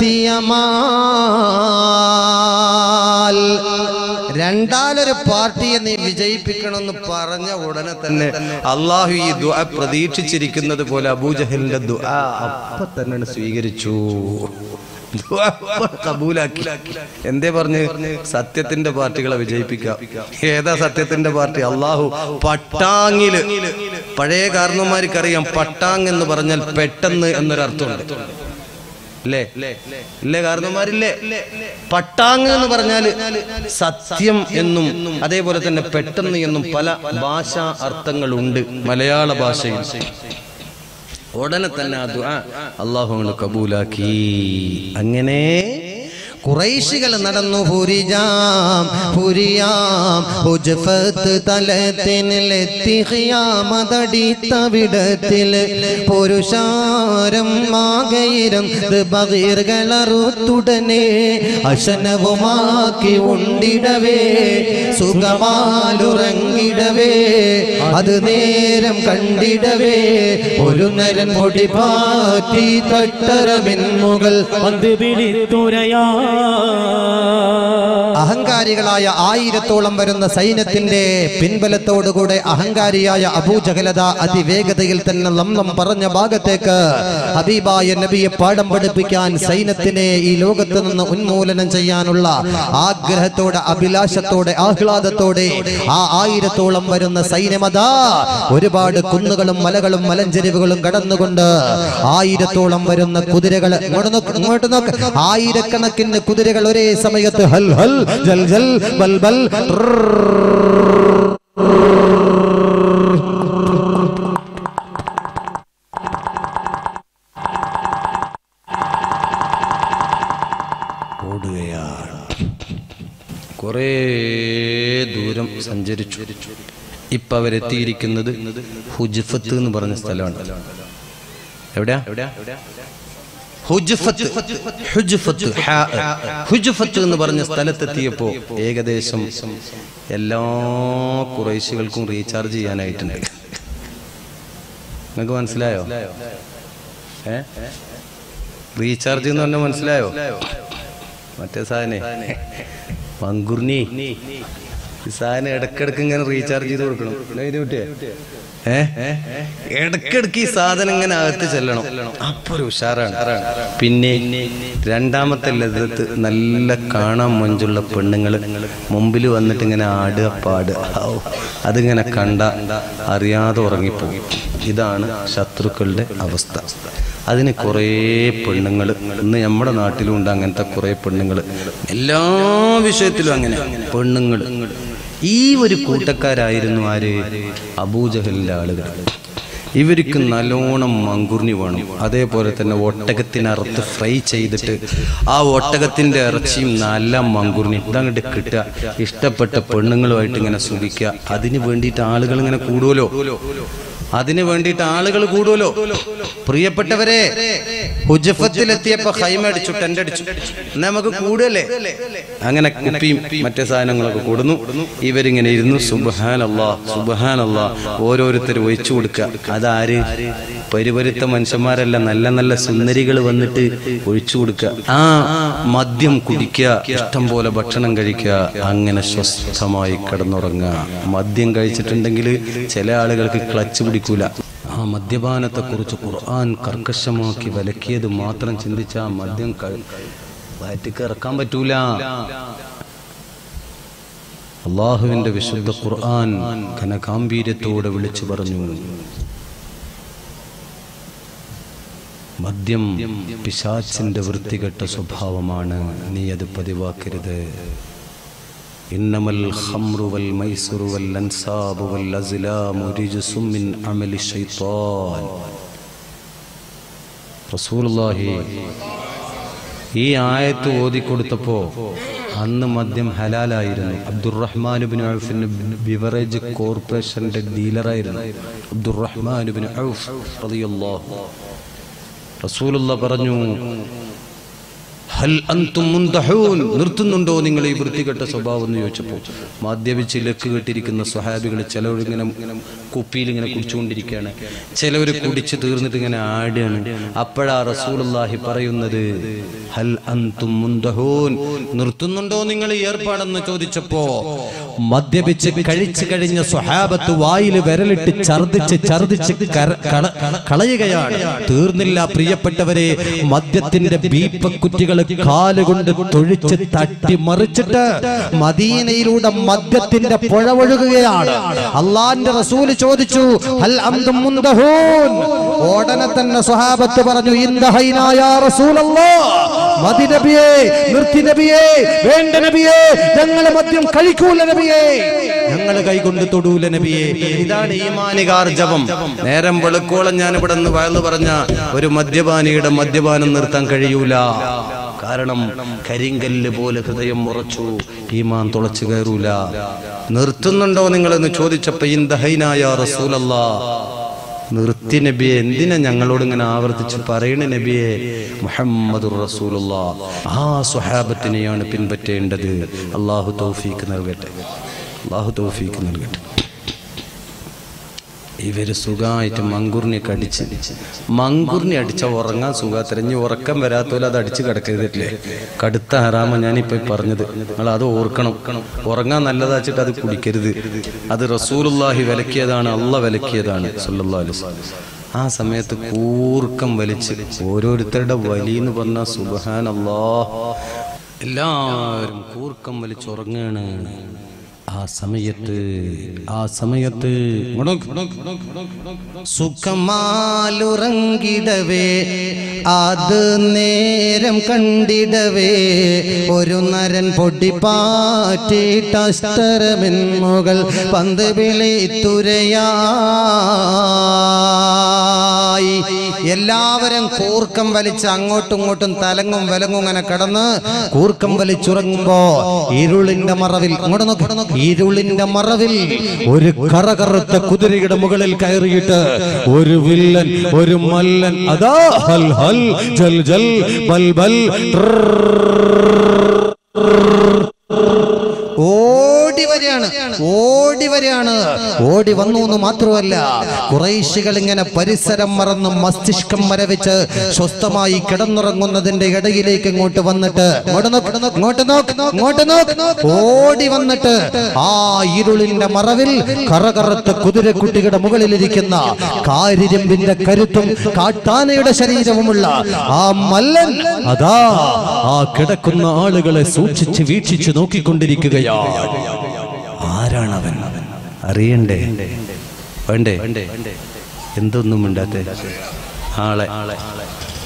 സത്യമാൽ രണ്ടാലൊരു പാർട്ടിയെ നീ വിജയിപ്പിക്കണമെന്ന് പറഞ്ഞ ഉടനെ തന്നെ അള്ളാഹു ഈ ദുആ പ്രതീക്ഷിച്ചിരിക്കുന്നത് പോലെ അബൂജഹലിന്റെ ദുആ അപ്പൊ തന്നെ സ്വീകരിച്ചു ദുആ അപ്പൊ കബൂലാക്കി എന്തേ പറഞ്ഞ് സത്യത്തിന്റെ പാർട്ടികളെ വിജയിപ്പിക്കാം ഏതാ സത്യത്തിന്റെ പാർട്ടി അള്ളാഹു പട്ടാങ്ങില് പഴയ കാരണന്മാർക്കറിയാം പട്ടാങ് എന്ന് പറഞ്ഞാൽ പെട്ടെന്ന് എന്നൊരർത്ഥമുണ്ട് അല്ലേ ഇല്ലേ കാരണന്മാരില്ലേ പട്ടാങ് എന്ന് പറഞ്ഞാൽ സത്യം എന്നും അതേപോലെ തന്നെ പെട്ടെന്ന് എന്നും പല ഭാഷാ അർത്ഥങ്ങളുണ്ട് മലയാള ഭാഷയിൽ ഉടനെ തന്നെ അത് അള്ളാഹു അങ്ങോട്ട് കബൂലാക്കി അങ്ങനെ കുറൈശികൾ നടന്നു പുരിജാം പുരിയാം ഉജ്ഫത്ത് തലത്തിനെത്തി ഖിയാമതടിത്തവിടത്തിൽ പുരുഷാരം മാകയിരം ബഗീർകളറുത്തുടനെ അശനവുമാക്കി ഉണ്ടിടവേ സുഖമാലുറങ്ങിടവേ അത് നേരം കണ്ടിടവേ ഒരു നരൻ പൊടി പാറ്റി തട്ടരമിന്മുകൾ വന്ന് വിളിത്തുരയാ അഹങ്കാരികളായ ആയിരത്തോളം വരുന്ന സൈന്യത്തിന്റെ പിൻബലത്തോടുകൂടെ അഹങ്കാരിയായ അബൂജഹലത അതിവേഗതയിൽ തന്നെ ലംലം പറഞ്ഞ ഭാഗത്തേക്ക് ഹബീബായ നബിയെ പാഠം പഠിപ്പിക്കാൻ സൈന്യത്തിനെ ഈ ലോകത്ത് നിന്ന് ഉന്മൂലനം ചെയ്യാനുള്ള ആഗ്രഹത്തോടെ അഭിലാഷത്തോടെ ആഹ്ലാദത്തോടെ ആ ആയിരത്തോളം വരുന്ന സൈന്യമതാ ഒരുപാട് കുന്നുകളും മലകളും മലഞ്ചെരിവുകളും കടന്നുകൊണ്ട് ആയിരത്തോളം വരുന്ന കുതിരകൾ ഇങ്ങോട്ട് നോക്ക് ഇങ്ങോട്ട് നോക്ക് ആയിരക്കണക്കിന് കുതിരകൾ ഒരേ സമയത്ത് ഹൽ ഹൽ ജൽ ജൽ ബൽ ബൽ ഓടുകയാണ് കുറേ ദൂരം സഞ്ചരിച്ചു ഇപ്പൊ അവരെത്തിയിരിക്കുന്നത് ഹുജ്ഫത്ത് എന്ന് പറഞ്ഞ സ്ഥലമാണ് എവിടെയാ ഹുജ്ഫത്ത് ഹുജ്ഫത്ത് ഹാ. ഹുജ്ഫത്ത് എന്ന് പറഞ്ഞ സ്ഥലത്തെത്തിയപ്പോ ഏകദേശം എല്ലാ കുറേശികൾക്കും റീചാർജ് ചെയ്യാനായിട്ടുണ്ട് നിങ്ങൾക്ക് മനസ്സിലായോ ഏ റീചാർജ് എന്ന് പറഞ്ഞാൽ മനസ്സിലായോ മറ്റേ സാധനെ മങ്കുർണി ഈ സാധനം ഇടക്കിടക്ക് ഇങ്ങനെ റീചാർജ് ചെയ്ത് കൊടുക്കണം അല്ലേ ഇത് കുട്ടിയെ ഏ ഇടക്കിടക്ക് ഈ സാധനം ഇങ്ങനെ അകത്ത് ചെല്ലണം അപ്പൊ ഒരു ഉഷാറാണ് പിന്നെ രണ്ടാമത്തെ ലതത്ത് നല്ല കാണാൻ മൊഞ്ചുള്ള പെണ്ണുങ്ങൾ മുമ്പിൽ വന്നിട്ട് ഇങ്ങനെ ആടുക പാടുക ഔ, അതിങ്ങനെ കണ്ട അറിയാതെ ഉറങ്ങിപ്പോകും ഇതാണ് ശത്രുക്കളുടെ അവസ്ഥ അതിന് കുറേ പെണ്ണുങ്ങൾ ഇന്ന് നമ്മുടെ നാട്ടിലും ഉണ്ട് അങ്ങനത്തെ കുറേ പെണ്ണുങ്ങൾ എല്ലാ വിഷയത്തിലും അങ്ങനെ പെണ്ണുങ്ങൾ ഈ ഒരു കൂട്ടക്കാരായിരുന്നു ആര് അബൂജഹലിന്റെ ആളുകൾ ഇവർക്ക് നല്ലോണം മങ്കുർണി വേണം അതേപോലെ തന്നെ ഒട്ടകത്തിന് അറുത്ത് ഫ്രൈ ചെയ്തിട്ട് ആ ഒട്ടകത്തിന്റെ ഇറച്ചിയും നല്ല മങ്കുർണി ഇതങ്ങോട്ട് കിട്ടുക ഇഷ്ടപ്പെട്ട പെണ്ണുങ്ങളുമായിട്ട് ഇങ്ങനെ സുഖിക്കുക അതിന് വേണ്ടിയിട്ട് ആളുകൾ ഇങ്ങനെ കൂടുമല്ലോ അതിന് വേണ്ടിയിട്ട് ആളുകൾ കൂടുമല്ലോ പ്രിയപ്പെട്ടവരെ ഹുജഫത്തിലെത്തിയപ്പോ ഹൈമ അടിച്ചു ടെന്റ് അടിച്ചു എന്നാ നമുക്ക് കൂടുകയല്ലേ അങ്ങനെ കുപ്പിയും മറ്റേ സാധനങ്ങളൊക്കെ കൂടുന്നു ഇവരിങ്ങനെ ഇരുന്നു സുബഹാനല്ലാ സുബഹാനല്ലാ ഓരോരുത്തർ ഒഴിച്ചു കൊടുക്കുക അതാര് പരിപരുത്ത മനുഷ്യന്മാരല്ല നല്ല നല്ല സുന്ദരികൾ വന്നിട്ട് ഒഴിച്ചു കൊടുക്കുക ആ മദ്യം കുടിക്കുക ഇഷ്ടം പോലെ ഭക്ഷണം കഴിക്കുക അങ്ങനെ സ്വസ്ഥമായി കിടന്നുറങ്ങുക മദ്യം കഴിച്ചിട്ടുണ്ടെങ്കിൽ ചില ആളുകൾക്ക് ക്ലച്ച് പിടിക്കൂല ആ മദ്യപാനത്തെ കുറിച്ച് ഖുർആൻ കർക്കശമാക്കി വിലക്കിയത് മാത്രം ചിന്തിച്ച ആ മദ്യം കഴി- വയറ്റിക്ക് ഇറക്കാൻ പറ്റൂല അള്ളാഹുവിന്റെ വിശുദ്ധ ഖുർആൻ ഘനഗാംഭീര്യത്തോടെ വിളിച്ചു പറഞ്ഞു മദ്യം പിശാച്ചിന്റെ വൃത്തികെട്ട സ്വഭാവമാണ് നീ അത് പതിവാക്കരുത് ഇന്നമൽ ഖംറു വൽ മൈസുറു വൽ അൻസാബു വൽ അസ്ലാമു റിജ്സും മിൻ അമലി ശൈത്താൻ റസൂലുള്ളാഹി ഈ ആയത്ത് ഓതിക്കൊടുത്തപ്പോ അന്ന് മദ്യം ഹലാലായിരുന്നു അബ്ദുറഹ്മാനുബിൻ ഔഫിന് ബിവറേജ് കോർപ്പറേഷന്റെ ഡീലറായിരുന്നു അബ്ദുറഹ്മാനുബിൻ ഔഫ് റളിയല്ലാഹു റസൂലുള്ള പറഞ്ഞു ഹൽ അന്തും മുന്തഹൂൻ നിർത്തുന്നുണ്ടോ നിങ്ങൾ ഈ വൃത്തികെട്ട സ്വഭാവം എന്ന് ചോദിച്ചപ്പോൾ മദ്യപിച്ച് ലക്ക് കെട്ടിരിക്കുന്ന സ്വഹാബികൾ ചിലവർ ഇങ്ങനെ കുപ്പിയിൽ ഇങ്ങനെ കുടിച്ചുകൊണ്ടിരിക്കുകയാണ് ചിലവർ കുടിച്ച് തീർന്നിട്ട് ഇങ്ങനെ ആടുകയാണ് അപ്പോഴാ റസൂലുള്ളാഹി പറയുന്നത് ഹൽ അന്തും മുന്തഹൂൻ നിർത്തുന്നുണ്ടോ നിങ്ങൾ ഈ ഏർപ്പാടെന്ന് ചോദിച്ചപ്പോ മദ്യപിച്ച് കഴിച്ചു കഴിഞ്ഞ സ്വഹാബത്ത് വായിൽ വിരലിട്ട് ഛർദിച്ച് ഛർദിച്ച് കര- കള- കളയുകയാണ് തീർന്നില്ല പ്രിയപ്പെട്ടവരെ മദ്യത്തിന്റെ ബീപ്പക്കുറ്റികൾ കാലുകൊണ്ട് തൊഴിച്ച് തട്ടി മറിച്ചിട്ട് മദീനയിലൂടെ മദ്യത്തിന്റെ പുഴ ഒഴുകുകയാണ് അള്ളാന്റെ റസൂല് ചോദിച്ചു ഹൽ അന്തും മുന്തഹൂൻ ഉടനെ തന്നെ സ്വഹാബത്ത് പറഞ്ഞു ഇന്ദഹൈനായ റസൂലല്ലാ മതി നബിയേ നിർത്തി നബിയേ വേണ്ട നബിയേ ഞങ്ങൾ മദ്യം കഴിക്കൂല നബിയേ ഞങ്ങൾ കൈകൊണ്ട് തൊടൂല നബിയേ ഇതാണ് ഈമാനികാർജവം നേരം വെളുക്കോളം ഞാൻ ഇവിടെ നിന്ന് വയലു പറഞ്ഞ ഒരു മദ്യപാനിയുടെ മദ്യപാനം നിർത്താൻ കഴിയൂല കാരണം കരിങ്കല്ല് പോലെ ഹൃദയം ഉറച്ചു ഈമാൻ തുളച്ചു കയറൂല നിർത്തുന്നുണ്ടോ നിങ്ങളെന്ന് ചോദിച്ചപ്പോ ഇന്ദഹൈനായ റസൂലല്ലാ നിർത്തി നബിയെ എന്തിനാ ഞങ്ങളോട് ഇങ്ങനെ ആവർത്തിച്ച് പറയണ നബിയെ മുഹമ്മദ് റസൂലുള്ള ആ സ്വഹാബത്തിനെയാണ് പിൻപറ്റേണ്ടത് അള്ളാഹു തൗഫീക്ക് നൽകട്ടെ അള്ളാഹു തൗഫീക്ക് നൽകട്ടെ ഇവര് സുഖമായിട്ട് മങ്കുറിനെ അടിച്ച് മങ്കുറിനെ അടിച്ച ഉറങ്ങാൻ സുഖ തിരഞ്ഞ് ഉറക്കം വരാത്തോലെ അത് അടിച്ച് കിടക്കരുതല്ലേ കടുത്ത ഹറാമ ഞാനിപ്പോ ഈ പറഞ്ഞത് നിങ്ങൾ അത് ഓർക്കണം ഉറങ്ങാൻ നല്ലതാച്ചിട്ട് അത് കുടിക്കരുത് അത് റസൂലുള്ളാഹി വിലക്കിയതാണ് അള്ള വിലക്കിയതാണ് സല്ലല്ലാഹു അലൈഹി വസല്ലം. ആ സമയത്ത് കൂർക്കം വലിച്ച് ഓരോരുത്തരുടെ വലി എന്ന് പറഞ്ഞ സുബഹാൻ എല്ലാവരും കൂർക്കം വലിച്ചുറങ്ങാണ് ആ സമയത്ത് ആ സമയത്ത് സുഖമാലുറങ്ങിടവേ അത് നേരം കണ്ടിടവേ ഒരു നരൻ പൊടിപ്പാറ്റിട്ടഷ്ടരമിൻ മുകൾ പന്ത് വിളിത്തുരയായി എല്ലാവരും കൂർക്കം വലിച്ച് അങ്ങോട്ടും ഇങ്ങോട്ടും തലങ്ങും വിലങ്ങും ഇങ്ങനെ കിടന്ന് കൂർക്കം വലിച്ചുറങ്ങുമ്പോ ഇരുളിന്റെ മറവിൽ അങ്ങോട്ട് നോക്കി ഇരുളിന്റെ മറവിൽ ഒരു കറകറുത്ത കുതിരയുടെ മുകളിൽ കയറിയിട്ട് ഒരു വില്ലൻ ഒരു മല്ലൻ അതാ ഹൽ ഹൽ ജൽ ജൽ ബൽ ബൽ ഓടി വരികയാണ് ഓടി വരികയാണ് ഓടി വന്നു എന്ന് മാത്രമല്ല കുറേശികൾ ഇങ്ങനെ പരിസരം മറന്ന് മസ്തിഷ്കം മരവിച്ച് സ്വസ്ഥമായി കിടന്നുറങ്ങുന്നതിന്റെ ഇടയിലേക്ക് ഇങ്ങോട്ട് വന്നിട്ട് ഇങ്ങോട്ട് നോക്ക്, ഇങ്ങോട്ട് നോക്ക്, ഇങ്ങോട്ട് നോക്ക്. ഓടി വന്നിട്ട് ആ ഇരുളിന്റെ മറവിൽ കറകറുത്ത കുതിരക്കുട്ടിയുടെ മുകളിലിരിക്കുന്ന കാരിരമ്പിന്റെ കരുത്തും കാട്ടാനയുടെ ശരീരവുമുള്ള ആ മല്ലൻ അതാ ആ കിടക്കുന്ന ആളുകളെ സൂക്ഷിച്ച് വീക്ഷിച്ച് നോക്കിക്കൊണ്ടിരിക്കുകയാണ് ആരാണവൻ അറിയണ്ടേ വേണ്ടേ എന്തൊന്നും മിണ്ടാത്തെ ആളെ